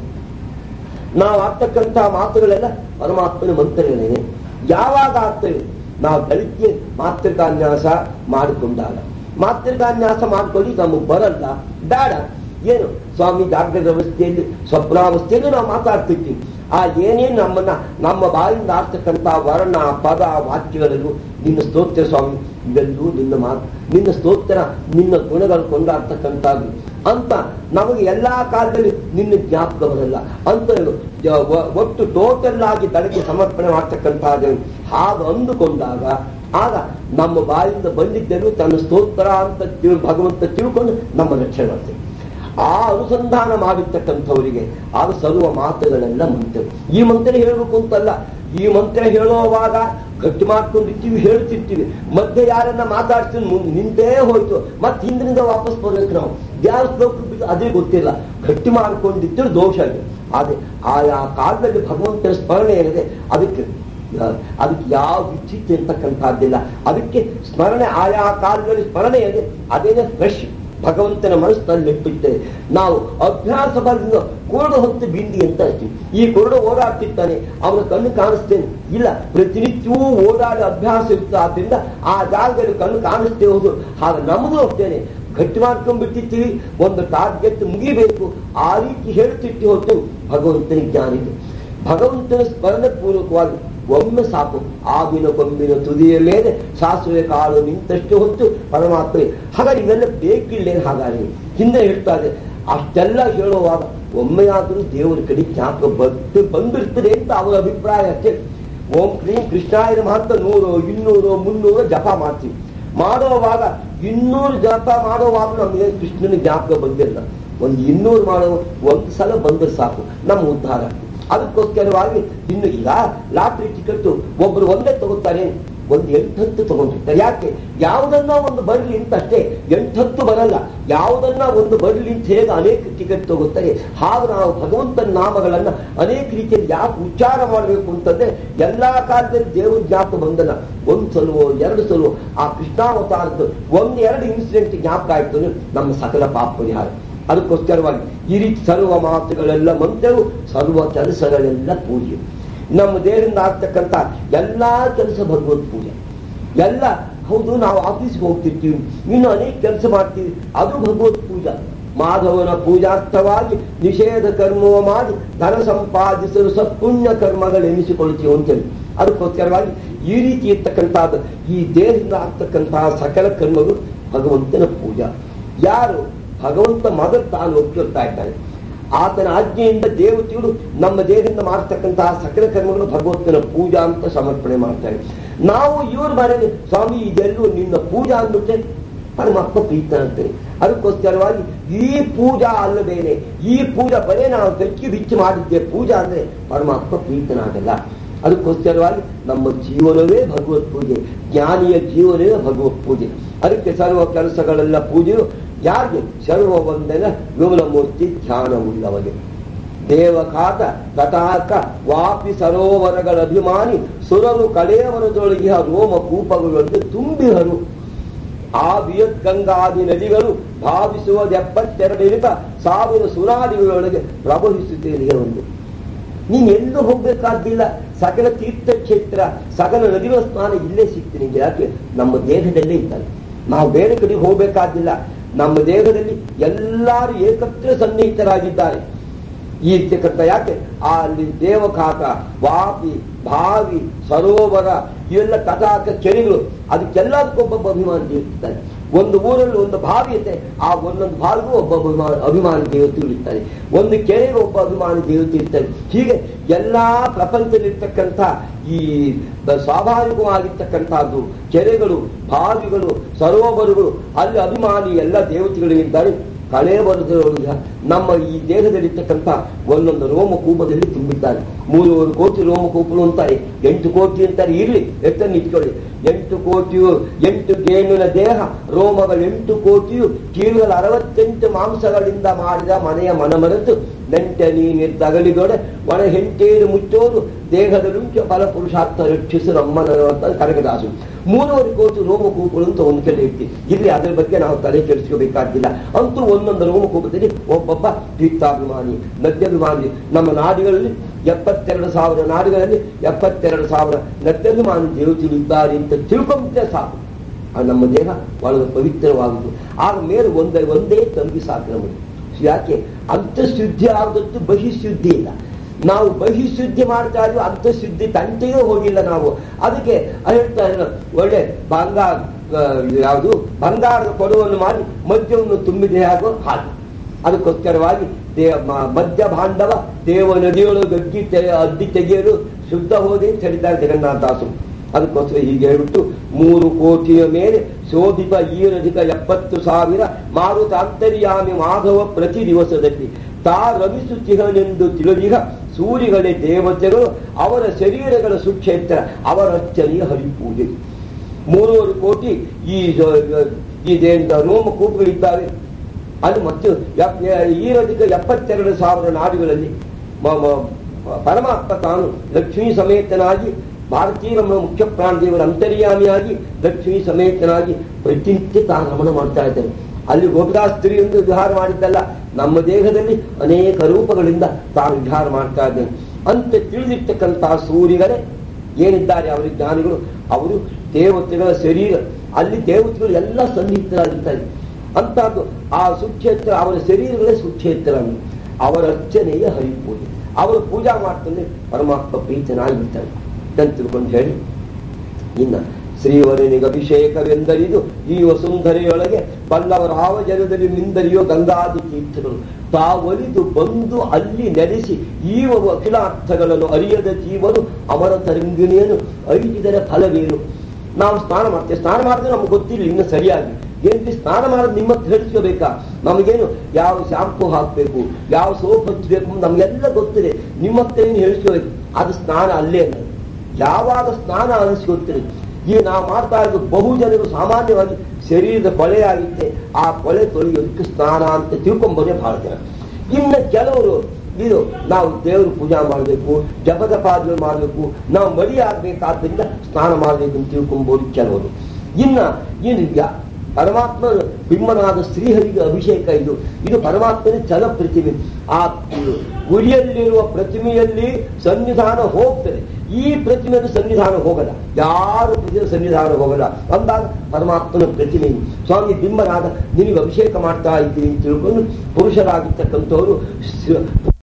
ನಾವು ಆಗ್ತಕ್ಕಂಥ ಮಾತುಗಳೆಲ್ಲ ಪರಮಾತ್ಮನ ಮಂತ್ರಗಳೇನೆ ಯಾವಾಗ ಆಗ್ತವೆ ನಾವು ಬೆಳಿಗ್ಗೆ ಮಾತೃಕಾನ್ಯಾಸ ಮಾಡಿಕೊಂಡಾಗ ಮಾತೃಕಾನ್ಯಾಸ ಮಾಡ್ಕೊಳ್ಳಿ ನಮಗೆ ಬರಲ್ಲ ಬೇಡ ಏನು ಸ್ವಾಮಿ ಜಾಗೃತ ಅವಸ್ಥೆಯಲ್ಲಿ ಸ್ವಪ್ನಾವಸ್ಥೆಯಲ್ಲಿ ನಾವು ಮಾತಾಡ್ತಿರ್ತೀವಿ ಆ ಏನೇನು ನಮ್ಮನ್ನ ನಮ್ಮ ಬಾಯಿಂದ ಆಡ್ತಕ್ಕಂಥ ವರ್ಣ ಪದ ವಾಕ್ಯಗಳಲ್ಲೂ ನಿನ್ನ ಸ್ತೋತ್ರ ಸ್ವಾಮಿ ಇವೆಲ್ಲೂ ನಿನ್ನ ಮಾತು ನಿನ್ನ ಸ್ತೋತ್ರ ನಿನ್ನ ಗುಣಗಳು ಕೊಂಡಾಡ್ತಕ್ಕಂಥದ್ದು ಅಂತ ನಮಗೆ ಎಲ್ಲಾ ಕಾಲದಲ್ಲಿ ನಿನ್ನ ಜ್ಞಾಪಕ ಬರಲ್ಲ ಅಂತ ಜ- ಒ- ಒಟ್ಟು ಟೋಟಲ್ ಆಗಿ ಬೆಳಗ್ಗೆ ಸಮರ್ಪಣೆ ಮಾಡ್ತಕ್ಕಂಥದ್ದು ಹಾಗೆ ಅಂದುಕೊಂಡಾಗ ಆಗ ನಮ್ಮ ಬಾಯಿಂದ ಬಂದಿದ್ದರೂ ತನ್ನ ಸ್ತೋತ್ರ ಅಂತ ತಿಳ್ ಭಗವಂತ ತಿಳ್ಕೊಂಡು ನಮ್ಮ ರಕ್ಷಣೆ ಮಾಡ್ತೇವೆ ಆ ಅನುಸಂಧಾನ ಮಾಡಿರ್ತಕ್ಕಂಥವರಿಗೆ ಆಗ ಸರ್ವ ಮಾತುಗಳೆಲ್ಲ ಮಂತ್ರ ಈ ಮಂತ್ರ ಹೇಳಬೇಕು ಅಂತಲ್ಲ ಈ ಮಂತ್ರ ಹೇಳುವಾಗ ಗಟ್ಟಿ ಮಾಡ್ಕೊಂಡಿರ್ತೀವಿ ಹೇಳ್ತಿರ್ತೀವಿ ಮಧ್ಯೆ ಯಾರನ್ನ ಮಾತಾಡ್ತೀವಿ ಮುಂದೆ ನಿಂತೇ ಹೋಯ್ತು ಮತ್ತೆ ಹಿಂದಿನಿಂದ ವಾಪಸ್ ಬರ್ಬೇಕು ನಾವು ಯಾವ ಶ್ಲೋಕ ಬಿಟ್ಟು ಅದೇ ಗೊತ್ತಿಲ್ಲ ಗಟ್ಟಿ ಮಾಡ್ಕೊಂಡಿದ್ದರೆ ದೋಷ ಇದೆ ಅದೇ ಆಯಾ ಕಾಲದಲ್ಲಿ ಭಗವಂತನ ಸ್ಮರಣೆ ಏನಿದೆ ಅದಕ್ಕೆ ಅದಕ್ಕೆ ಯಾವ ವಿಚಿತ್ರ ಇರ್ತಕ್ಕಂಥದ್ದಿಲ್ಲ ಅದಕ್ಕೆ ಸ್ಮರಣೆ ಆಯಾ ಕಾಲದಲ್ಲಿ ಸ್ಮರಣೆ ಇದೆ ಅದೇನೇ ಫ್ರೆಶ್ ಭಗವಂತನ ಮನಸ್ಸಿನಲ್ಲಿ ಇಟ್ಟಿರ್ತೇವೆ ನಾವು ಅಭ್ಯಾಸ ಬರೆದ ಕುರುಡು ಹೊತ್ತು ಬಿಂದಿ ಅಂತ ಅಷ್ಟೇ ಈ ಕುರುಡು ಓಡಾಡ್ತಿರ್ತಾನೆ ಅವನ ಕಣ್ಣು ಕಾಣಿಸ್ತೇನೆ ಇಲ್ಲ ಪ್ರತಿನಿತ್ಯವೂ ಓಡಾಡಿ ಅಭ್ಯಾಸ ಇರುತ್ತೆ ಆದ್ರಿಂದ ಆ ಜಾಗದಲ್ಲಿ ಕಣ್ಣು ಕಾಣಿಸ್ತೇ ಹೋದು ಹಾಗೆ ನಮಗೂ ಅಷ್ಟೇನೆ ಗಟ್ಟಿ ಮಾಡ್ಕೊಂಡ್ಬಿಟ್ಟಿರ್ತೀವಿ ಒಂದು ಟಾರ್ಗೆಟ್ ಮುಗಿಬೇಕು ಆ ರೀತಿ ಹೇಳ್ತಿರ್ತಿ ಹೊತ್ತು ಭಗವಂತನಿಗೆ ಜ್ಞಾನ ಇದೆ ಭಗವಂತನ ಸ್ಮರಣೆ ಪೂರ್ವಕವಾಗಿ ಒಮ್ಮೆ ಸಾಕು ಆವಿನ ಕೊಂಬಿನ ತುದಿಯ ಮೇಲೆ ಸಾಸುವೆ ಕಾಳು ನಿಂತಷ್ಟು ಹೊತ್ತು ಪರಮಾತ್ಮ ಹಾಗಾಗಿ ಇವೆಲ್ಲ ಬೇಕಿಲ್ಲೇನು ಹಾಗಾಗಿ ಹಿಂದೆ ಹೇಳ್ತಾರೆ ಅಷ್ಟೆಲ್ಲ ಹೇಳುವಾಗ ಒಮ್ಮೆಯಾದರೂ ದೇವರ ಕಡೆ ಜ್ಞಾಪಕ ಬಂದು ಬಂದಿರ್ತದೆ ಅಂತ ಅವರ ಅಭಿಪ್ರಾಯ ಅಷ್ಟೇ ಓಂ ಕ್ರೀಂ ಕೃಷ್ಣಾಯನ ಮಹತ್ವ ನೂರು ಇನ್ನೂರು ಮುನ್ನೂರು ಜಪ ಮಾಡ್ತೀವಿ ಮಾಡುವಾಗ ಇನ್ನೂರು ಜಪ ಮಾಡುವಾಗ ನಮಗೆ ಕೃಷ್ಣನ ಜ್ಞಾಪಕ ಬಂದಿಲ್ಲ ಒಂದು ಇನ್ನೂರು ಮಾಡೋ ಒಂದು ಸಲ ಬಂದ್ರೆ ಸಾಕು ನಮ್ಮ ಉದ್ಧಾರ ಅದಕ್ಕೋಸ್ಕರವಾಗಿ ಇನ್ನು ಈಗ ಲಾಟ್ರಿ ಟಿಕೆಟ್ ಒಬ್ರು ಒಂದೇ ತಗೋತಾರೆ ಒಂದು ಎಂಟತ್ತು ತಗೊಂಡಿರ್ತಾರೆ ಯಾಕೆ ಯಾವುದನ್ನ ಒಂದು ಬರಲಿ ಅಂತ ಅಷ್ಟೇ ಎಂಟತ್ತು ಬರಲ್ಲ ಯಾವುದನ್ನ ಒಂದು ಬರಲಿ ಅಂತ ಹೇಗೆ ಅನೇಕ ಟಿಕೆಟ್ ತಗೋತಾರೆ ಹಾಗೆ ನಾವು ಭಗವಂತನ ನಾಮಗಳನ್ನ ಅನೇಕ ರೀತಿಯಲ್ಲಿ ಯಾಕೆ ಉಚ್ಚಾರ ಮಾಡಬೇಕು ಅಂತಂದ್ರೆ ಎಲ್ಲಾ ಕಾಲದಲ್ಲಿ ದೇವ್ರ ಜ್ಞಾಪಕ ಬಂದಲ್ಲ ಒಂದು ಸಲವೋ ಎರಡು ಸಲವೋ ಆ ಕೃಷ್ಣಾವತಾರದ್ದು ಒಂದ್ ಎರಡು ಇನ್ಸಿಡೆಂಟ್ ಜ್ಞಾಪಕ ಆಯ್ತು ನಮ್ಮ ಸಕಲ ಪಾಪ ಪರಿಹಾರ ಅದಕ್ಕೋಸ್ಕರವಾಗಿ ಈ ರೀತಿ ಸರ್ವ ಮಾತುಗಳೆಲ್ಲ ಮಂತ್ರವು ಸರ್ವ ಕೆಲಸಗಳೆಲ್ಲ ಪೂಜೆ ನಮ್ಮ ದೇಹದಿಂದ ಆಗ್ತಕ್ಕಂಥ ಎಲ್ಲಾ ಕೆಲಸ ಭಗವತ್ ಪೂಜೆ ಎಲ್ಲ ಹೌದು ನಾವು ಆಫೀಸ್ಗೆ ಹೋಗ್ತಿರ್ತೀವಿ ಇನ್ನು ಅನೇಕ ಕೆಲಸ ಮಾಡ್ತೀವಿ ಅದು ಭಗವತ್ ಪೂಜಾ ಮಾಧವನ ಪೂಜಾರ್ಥವಾಗಿ ನಿಷೇಧ ಕರ್ಮವ ಮಾಡಿ ಧನ ಸಂಪಾದಿಸಲು ಸತ್ಪುಣ್ಯ ಕರ್ಮಗಳೆನಿಸಿಕೊಳ್ತೀವಿ ಅಂತೇಳಿ ಅದಕ್ಕೋಸ್ಕರವಾಗಿ ಈ ರೀತಿ ಇರ್ತಕ್ಕಂಥದ್ದು ಈ ದೇಹದಿಂದ ಆಗ್ತಕ್ಕಂತಹ ಸಕಲ ಕರ್ಮಗಳು ಭಗವಂತನ ಪೂಜಾ ಯಾರು ಭಗವಂತ ಮೊದಲು ತಾನು ಒಪ್ಪಿರ್ತಾ ಇದ್ದಾನೆ ಆತನ ಆಜ್ಞೆಯಿಂದ ದೇವತೆಗಳು ನಮ್ಮ ದೇಹದಿಂದ ಮಾಡ್ತಕ್ಕಂತಹ ಸಕಲ ಕರ್ಮಗಳು ಭಗವಂತನ ಪೂಜಾ ಅಂತ ಸಮರ್ಪಣೆ ಮಾಡ್ತಾರೆ ನಾವು ಇವ್ರ ಮನೆಯಲ್ಲಿ ಸ್ವಾಮಿ ಇದೆಲ್ಲೂ ನಿನ್ನ ಪೂಜಾ ಅಂದ್ಬಿಟ್ರೆ ಪರಮಾತ್ಮ ಪ್ರೀತ ಅಂತಾರೆ ಅದಕ್ಕೋಸ್ಕರವಾಗಿ ಈ ಪೂಜಾ ಅಲ್ಲದೇನೆ ಈ ಪೂಜಾ ಬರೇ ನಾವು ಬೆಚ್ಚಿ ಬಿಚ್ಚಿ ಮಾಡಿದ್ದೆ ಪೂಜಾ ಅಂದ್ರೆ ಪರಮಾತ್ಮ ಪ್ರೀತನಾಗಲ್ಲ ಅದಕ್ಕೋಸ್ಕರವಾಗಿ ನಮ್ಮ ಜೀವನವೇ ಭಗವತ್ ಪೂಜೆ ಜ್ಞಾನಿಯ ಜೀವನವೇ ಭಗವತ್ ಪೂಜೆ ಅದಕ್ಕೆ ಸರ್ವ ಕೆಲಸಗಳೆಲ್ಲ ಪೂಜೆಯು ಯಾರಿಗೆ ಸರ್ವ ವಂದನ ವಿಮಲ ಮೂರ್ತಿ ಧ್ಯಾನವುಳ್ಳವಗೆ ದೇವಕಾತ ತಟಾಕ ವಾಪಿ ಸರೋವರಗಳ ಅಭಿಮಾನಿ ಸುರರು ಕಡೆಯವರದೊಳಗೆ ರೋಮ ಕೂಪಗಳೊಂದು ತುಂಬಿಹರು ಆ ವಿಯತ್ ಗಂಗಾದಿ ನದಿಗಳು ಭಾವಿಸುವುದೆಪ್ಪತ್ತೆರಡರಿಂದ ಸಾವಿರ ಸುರಾದಿಗಳೊಳಗೆ ಪ್ರವಹಿಸುತ್ತೇನೆ ಒಂದು ನೀನ್ ಎಲ್ಲೂ ಹೋಗ್ಬೇಕಾದ್ದಿಲ್ಲ ಸಕಲ ತೀರ್ಥಕ್ಷೇತ್ರ ಸಕಲ ನದಿಗಳ ಸ್ನಾನ ಇಲ್ಲೇ ಸಿಗ್ತೀನಿ ನಿಂಗೆ ಯಾಕೆ ನಮ್ಮ ದೇಹದಲ್ಲೇ ಇದ್ದಾನೆ ನಾವು ಬೇರೆ ಕಡೆ ಹೋಗ್ಬೇಕಾದ್ದಿಲ್ಲ ನಮ್ಮ ದೇಹದಲ್ಲಿ ಎಲ್ಲರೂ ಏಕತ್ರ ಸನ್ನಿಹಿತರಾಗಿದ್ದಾರೆ ಈ ಇರ್ತಕ್ಕಂಥ ಯಾಕೆ ಆ ಅಲ್ಲಿ ದೇವಕಾತ ವಾಪಿ ಬಾವಿ ಸರೋವರ ಇವೆಲ್ಲ ತಟಾಕ ಕೆರೆಗಳು ಅದಕ್ಕೆಲ್ಲದಕ್ಕೊಬ್ಬೊಬ್ಬ ಅಭಿಮಾನಿ ಇರ್ತಾರೆ ಒಂದು ಊರಲ್ಲಿ ಒಂದು ಬಾವಿ ಇದೆ ಆ ಒಂದೊಂದು ಬಾವಿಗೂ ಒಬ್ಬ ಅಭಿಮಾನ ಅಭಿಮಾನಿ ದೇವತೆಗಳು ಇರ್ತಾರೆ ಒಂದು ಕೆರೆಗೆ ಒಬ್ಬ ಅಭಿಮಾನಿ ದೇವತೆ ಇರ್ತಾರೆ ಹೀಗೆ ಎಲ್ಲಾ ಪ್ರಪಂಚದಲ್ಲಿರ್ತಕ್ಕಂಥ ಈ ಬ- ಸ್ವಾಭಾವಿಕವಾಗಿರ್ತಕ್ಕಂಥದ್ದು ಕೆರೆಗಳು ಬಾವಿಗಳು ಸರೋವರಗಳು ಅಲ್ಲಿ ಅಭಿಮಾನಿ ಎಲ್ಲ ದೇವತೆಗಳು ಇದ್ದಾರೆ ಕಳೆ ಬರೆದೊಳಗ ನಮ್ಮ ಈ ದೇಹದಲ್ಲಿರ್ತಕ್ಕಂಥ ಒಂದೊಂದು ರೋಮಕೂಪದಲ್ಲಿ ತುಂಬಿದ್ದಾರೆ ಮೂರುವರೆ ಕೋಟಿ ರೋಮಕೂಪಗಳು ಅಂತಾರೆ ಎಂಟು ಕೋಟಿ ಅಂತಾರೆ ಇರ್ಲಿ ಎಷ್ಟನ್ನು ಇಟ್ಕೊಳ್ಳಿ ಎಂಟು ಕೋಟಿಯು ಎಂಟು ಗೇಣಿನ ದೇಹ ರೋಮಗಳು ಎಂಟು ಕೋಟಿಯು ಕೀಳುಗಳ ಅರವತ್ತೆಂಟು ಮಾಂಸಗಳಿಂದ ಮಾಡಿದ ಮನೆಯ ಮನಮರೆತು ನೆಂಟ ನೀನಿದ್ದಗಲಿಗೊಡೆ ಒಣ ಹೆಂಟೇರು ಮುಚ್ಚೋದು ದೇಹದಲ್ಲುಂಚ ಫಲ ಪುರುಷಾರ್ಥ ರಕ್ಷಿಸು ನಮ್ಮನ ಅಂತ ಕನಕದಾಸು ಮೂರುವರೆ ಕೋಟಿ ರೋಮಕೂಪಗಳು ಅಂತ ಒಂದು ಕಡೆ ಇರ್ತಿ ಇಲ್ಲಿ ಅದರ ಬಗ್ಗೆ ನಾವು ತಲೆ ಕೆಡಿಸ್ಕೋಬೇಕಾಗಿಲ್ಲ ಅಂತೂ ಒಂದೊಂದು ರೋಮಕೂಪದಲ್ಲಿ ಒಬ್ಬೊಬ್ಬ ತೀರ್ಥಾಭಿಮಾನಿ ನದ್ಯಾಭಿಮಾನಿ ನಮ್ಮ ನಾಡಿಗಳಲ್ಲಿ ಎಪ್ಪತ್ತೆರಡು ಸಾವಿರ ನಾಡುಗಳಲ್ಲಿ ಎಪ್ಪತ್ತೆರಡು ಸಾವಿರ ನದ್ಯಾಭಿಮಾನಿ ದೇವತೆಗಳು ಇದ್ದಾರೆ ಅಂತ ತಿಳ್ಕೊಂಬಿಟ್ರೆ ಸಾಕು ಆ ನಮ್ಮ ದೇಹ ಬಹಳ ಪವಿತ್ರವಾಗುವುದು ಆಗ ಮೇಲೆ ಒಂದೇ ಒಂದೇ ತಂಗಿ ಸಾಕು ನಮಗೆ ಯಾಕೆ ಅಂತಃಶುದ್ಧಿ ಆದದ್ದು ಬಹಿಶುದ್ಧಿ ಇಲ್ಲ ನಾವು ಬಹಿಶುದ್ಧಿ ಮಾಡ್ತಾ ಇದ್ವಿ ಅಂತಃಶುದ್ಧಿ ತಂಟೆಯೂ ಹೋಗಿಲ್ಲ ನಾವು ಅದಕ್ಕೆ ಹೇಳ್ತಾ ಇದ್ರು ಒಳ್ಳೆ ಬಂಗಾರ ಆ, ಯಾವುದು ಬಂಗಾರದ ಕೊಡವನ್ನು ಮಾಡಿ ಮದ್ಯವನ್ನು ತುಂಬಿದೆ ಆಗೋ ಹಾಗೆ ಅದಕ್ಕೋಸ್ಕರವಾಗಿ ದೇವ ಮ- ಮದ್ಯ ಬಾಂಧವ ದೇವ ನದಿಯೊಳಗೆ ಅಗ್ಗಿ ತೆ- ಅದ್ದಿ ತೆಗೆಯಲು ಶುದ್ಧ ಹೋದೆ ಅಂತ ಹೇಳಿದ್ದಾರೆ ಜಗನ್ನಾಥದಾಸರು ಅದಕ್ಕೋಸ್ಕರ ಹೀಗೆ ಹೇಳ್ಬಿಟ್ಟು ಮೂರು ಕೋಟಿಯ ಮೇಲೆ ಶೋಭಿತ ಈರಧಿಕ ಎಪ್ಪತ್ತು ಸಾವಿರ ಮಾರುತ ಅಂತರ್ಯಾಮಿ ಮಾಧವ ಪ್ರತಿ ದಿವಸದಲ್ಲಿ ತಾ ರವಿಸುತ್ತಿಹನೆಂದು ತಿಳಿದಿಹ ಸೂರ್ಯಗಳೇ ದೇವತೆಗಳು ಅವರ ಶರೀರಗಳ ಸುಕ್ಷೇತ್ರ ಅವರ ಅರ್ಚನೆಯ ಹರಿಪೂಜೆ ಮೂರುವರೆ ಕೋಟಿ ಈ ಈ ದೇ- ರೋಮಕೂಪಗಳಿದ್ದಾವೆ ಅದು ಮತ್ತು ಎಪ್- ಈರಧಿಕ ಎಪ್ಪತ್ತೆರಡು ಸಾವಿರ ನಾಡುಗಳಲ್ಲಿ ಮ- ಮ- ಪರಮಾತ್ಮ ತಾನು ಲಕ್ಷ್ಮೀ ಸಮೇತನಾಗಿ ಭಾರತೀಯ ನಮ್ಮ ಮುಖ್ಯ ಪ್ರಾಣದೇವರ ಅಂತರ್ಯಾಮಿಯಾಗಿ ಲಕ್ಷ್ಮೀ ಸಮೇತನಾಗಿ ಪ್ರತಿನಿತ್ಯ ತಾನು ರಮಣ ಮಾಡ್ತಾ ಇದ್ದಾರೆ ಅಲ್ಲಿ ಗೋಪಿದಾಸ್ತ್ರಿ ಎಂದು ವಿಹಾರ ಮಾಡಿದ್ದಲ್ಲ ನಮ್ಮ ದೇಹದಲ್ಲಿ ಅನೇಕ ರೂಪಗಳಿಂದ ತಾನು ವಿಹಾರ ಮಾಡ್ತಾ ಇದ್ದಾನೆ ಅಂತ ತಿಳಿದಿರ್ತಕ್ಕಂತಹ ಸೂರ್ಯಗಳೇ ಏನಿದ್ದಾರೆ ಅವರ ಜ್ಞಾನಿಗಳು ಅವರು ದೇವತೆಗಳ ಶರೀರ ಅಲ್ಲಿ ದೇವತೆಗಳು ಎಲ್ಲ ಸನ್ನಿಹಿತರಾಗಿರ್ತಾರೆ ಅಂತದ್ದು ಆ ಸುಕ್ಷೇತ್ರ ಅವರ ಶರೀರಗಳೇ ಸುಕ್ಷೇತ್ರ ಅವರ ಅರ್ಚನೆಯ ಹರಿಪೂಜೆ ಅವರು ಪೂಜಾ ಮಾಡ್ತಾನೆ ಪರಮಾತ್ಮ ಪ್ರೀತನಾಗಿರ್ತಾರೆ ಅಂತ ತಿಳ್ಕೊಂಡು ಹೇಳಿ ಇನ್ನ ಶ್ರೀವರನಿಗೆ ಅಭಿಷೇಕವೆಂದರಿದು ಈ ವಸುಂಧರೆಯೊಳಗೆ ಬಲ್ಲವರಾವ ಜನದಲ್ಲಿ ಮಿಂದರಿಯೋ ಗಂಗಾದಿ ತೀರ್ಥಗಳು ತಾವೊಲಿದು ಬಂದು ಅಲ್ಲಿ ನೆಲೆಸಿ ಈ ಅಖಿಲಾರ್ಥಗಳನ್ನು ಅರಿಯದ ಜೀವನು ಅಮರ ತರಂಗಿಣಿಯನ್ನು ಐದಿದರೆ ಫಲವೇನು ನಾವು ಸ್ನಾನ ಮಾಡ್ತೇವೆ ಸ್ನಾನ ಮಾಡಿದ್ರೆ ನಮ್ಗೆ ಗೊತ್ತಿಲ್ಲ ಇನ್ನು ಸರಿಯಾಗಿ ಏನ್ರಿ ಸ್ನಾನ ಮಾಡೋದು ನಿಮ್ಮ ಹತ್ರ ಹೇಳಿಸ್ಕೋಬೇಕಾ ನಮಗೇನು ಯಾವ ಶಾಂಪು ಹಾಕಬೇಕು ಯಾವ ಸೋಪ್ ಹಚ್ಚಬೇಕು ನಮ್ಗೆಲ್ಲ ಗೊತ್ತಿದೆ ನಿಮ್ಮ ಹತ್ರ ಏನು ಹೇಳಿಸ್ಕೋಬೇಕು ಅದು ಸ್ನಾನ ಅಲ್ಲೇ ಅಲ್ಲ ಯಾವಾಗ ಸ್ನಾನ ಅನಿಸ್ಕೊಳ್ತೀರಿ ಈಗ ನಾವು ಮಾಡ್ತಾ ಇರೋದು ಬಹು ಜನರು ಸಾಮಾನ್ಯವಾಗಿ ಶರೀರದ ಕೊಳೆ ಆಗಿತ್ತೆ ಆ ಕೊಳೆ ತೊಳೆಯೋದಕ್ಕೆ ಸ್ನಾನ ಅಂತ ತಿಳ್ಕೊಂಬೋದೇ ಬಹಳ ಜನ ಇನ್ನು ಕೆಲವರು ಇದು ನಾವು ದೇವರು ಪೂಜಾ ಮಾಡಬೇಕು ಜಪದಪಾದಿಗಳು ಮಾಡಬೇಕು ನಾವು ಮಡಿ ಆಗ್ಬೇಕಾದ್ರಿಂದ ಸ್ನಾನ ಮಾಡಬೇಕು ಅಂತ ತಿಳ್ಕೊಂಬೋದು ಕೆಲವರು ಇನ್ನ ಏನು ಯಾ- ಪರಮಾತ್ಮ ಬಿಂಬನಾದ ಶ್ರೀಹರಿಗೆ ಅಭಿಷೇಕ ಇದು ಇದು ಪರಮಾತ್ಮನ ಚಲ ಪ್ರತಿಮೆ ಆ ಗುರಿಯಲ್ಲಿರುವ ಪ್ರತಿಮೆಯಲ್ಲಿ ಸನ್ನಿಧಾನ ಹೋಗ್ತದೆ ಈ ಪ್ರತಿಮೆಗೆ ಸನ್ನಿಧಾನ ಹೋಗಲ್ಲ ಯಾರು ಪ್ರತಿಮೆ ಸನ್ನಿಧಾನ ಹೋಗಲ್ಲ ಅಂದಾಗ ಪರಮಾತ್ಮನ ಪ್ರತಿಮೆ ಸ್ವಾಮಿ ಬಿಂಬನಾದ ನಿನಗೆ ಅಭಿಷೇಕ ಮಾಡ್ತಾ ಇದ್ದೀನಿ ಅಂತ ತಿಳ್ಕೊಂಡು ಪುರುಷರಾಗಿರ್ತಕ್ಕಂಥವರು ಸ-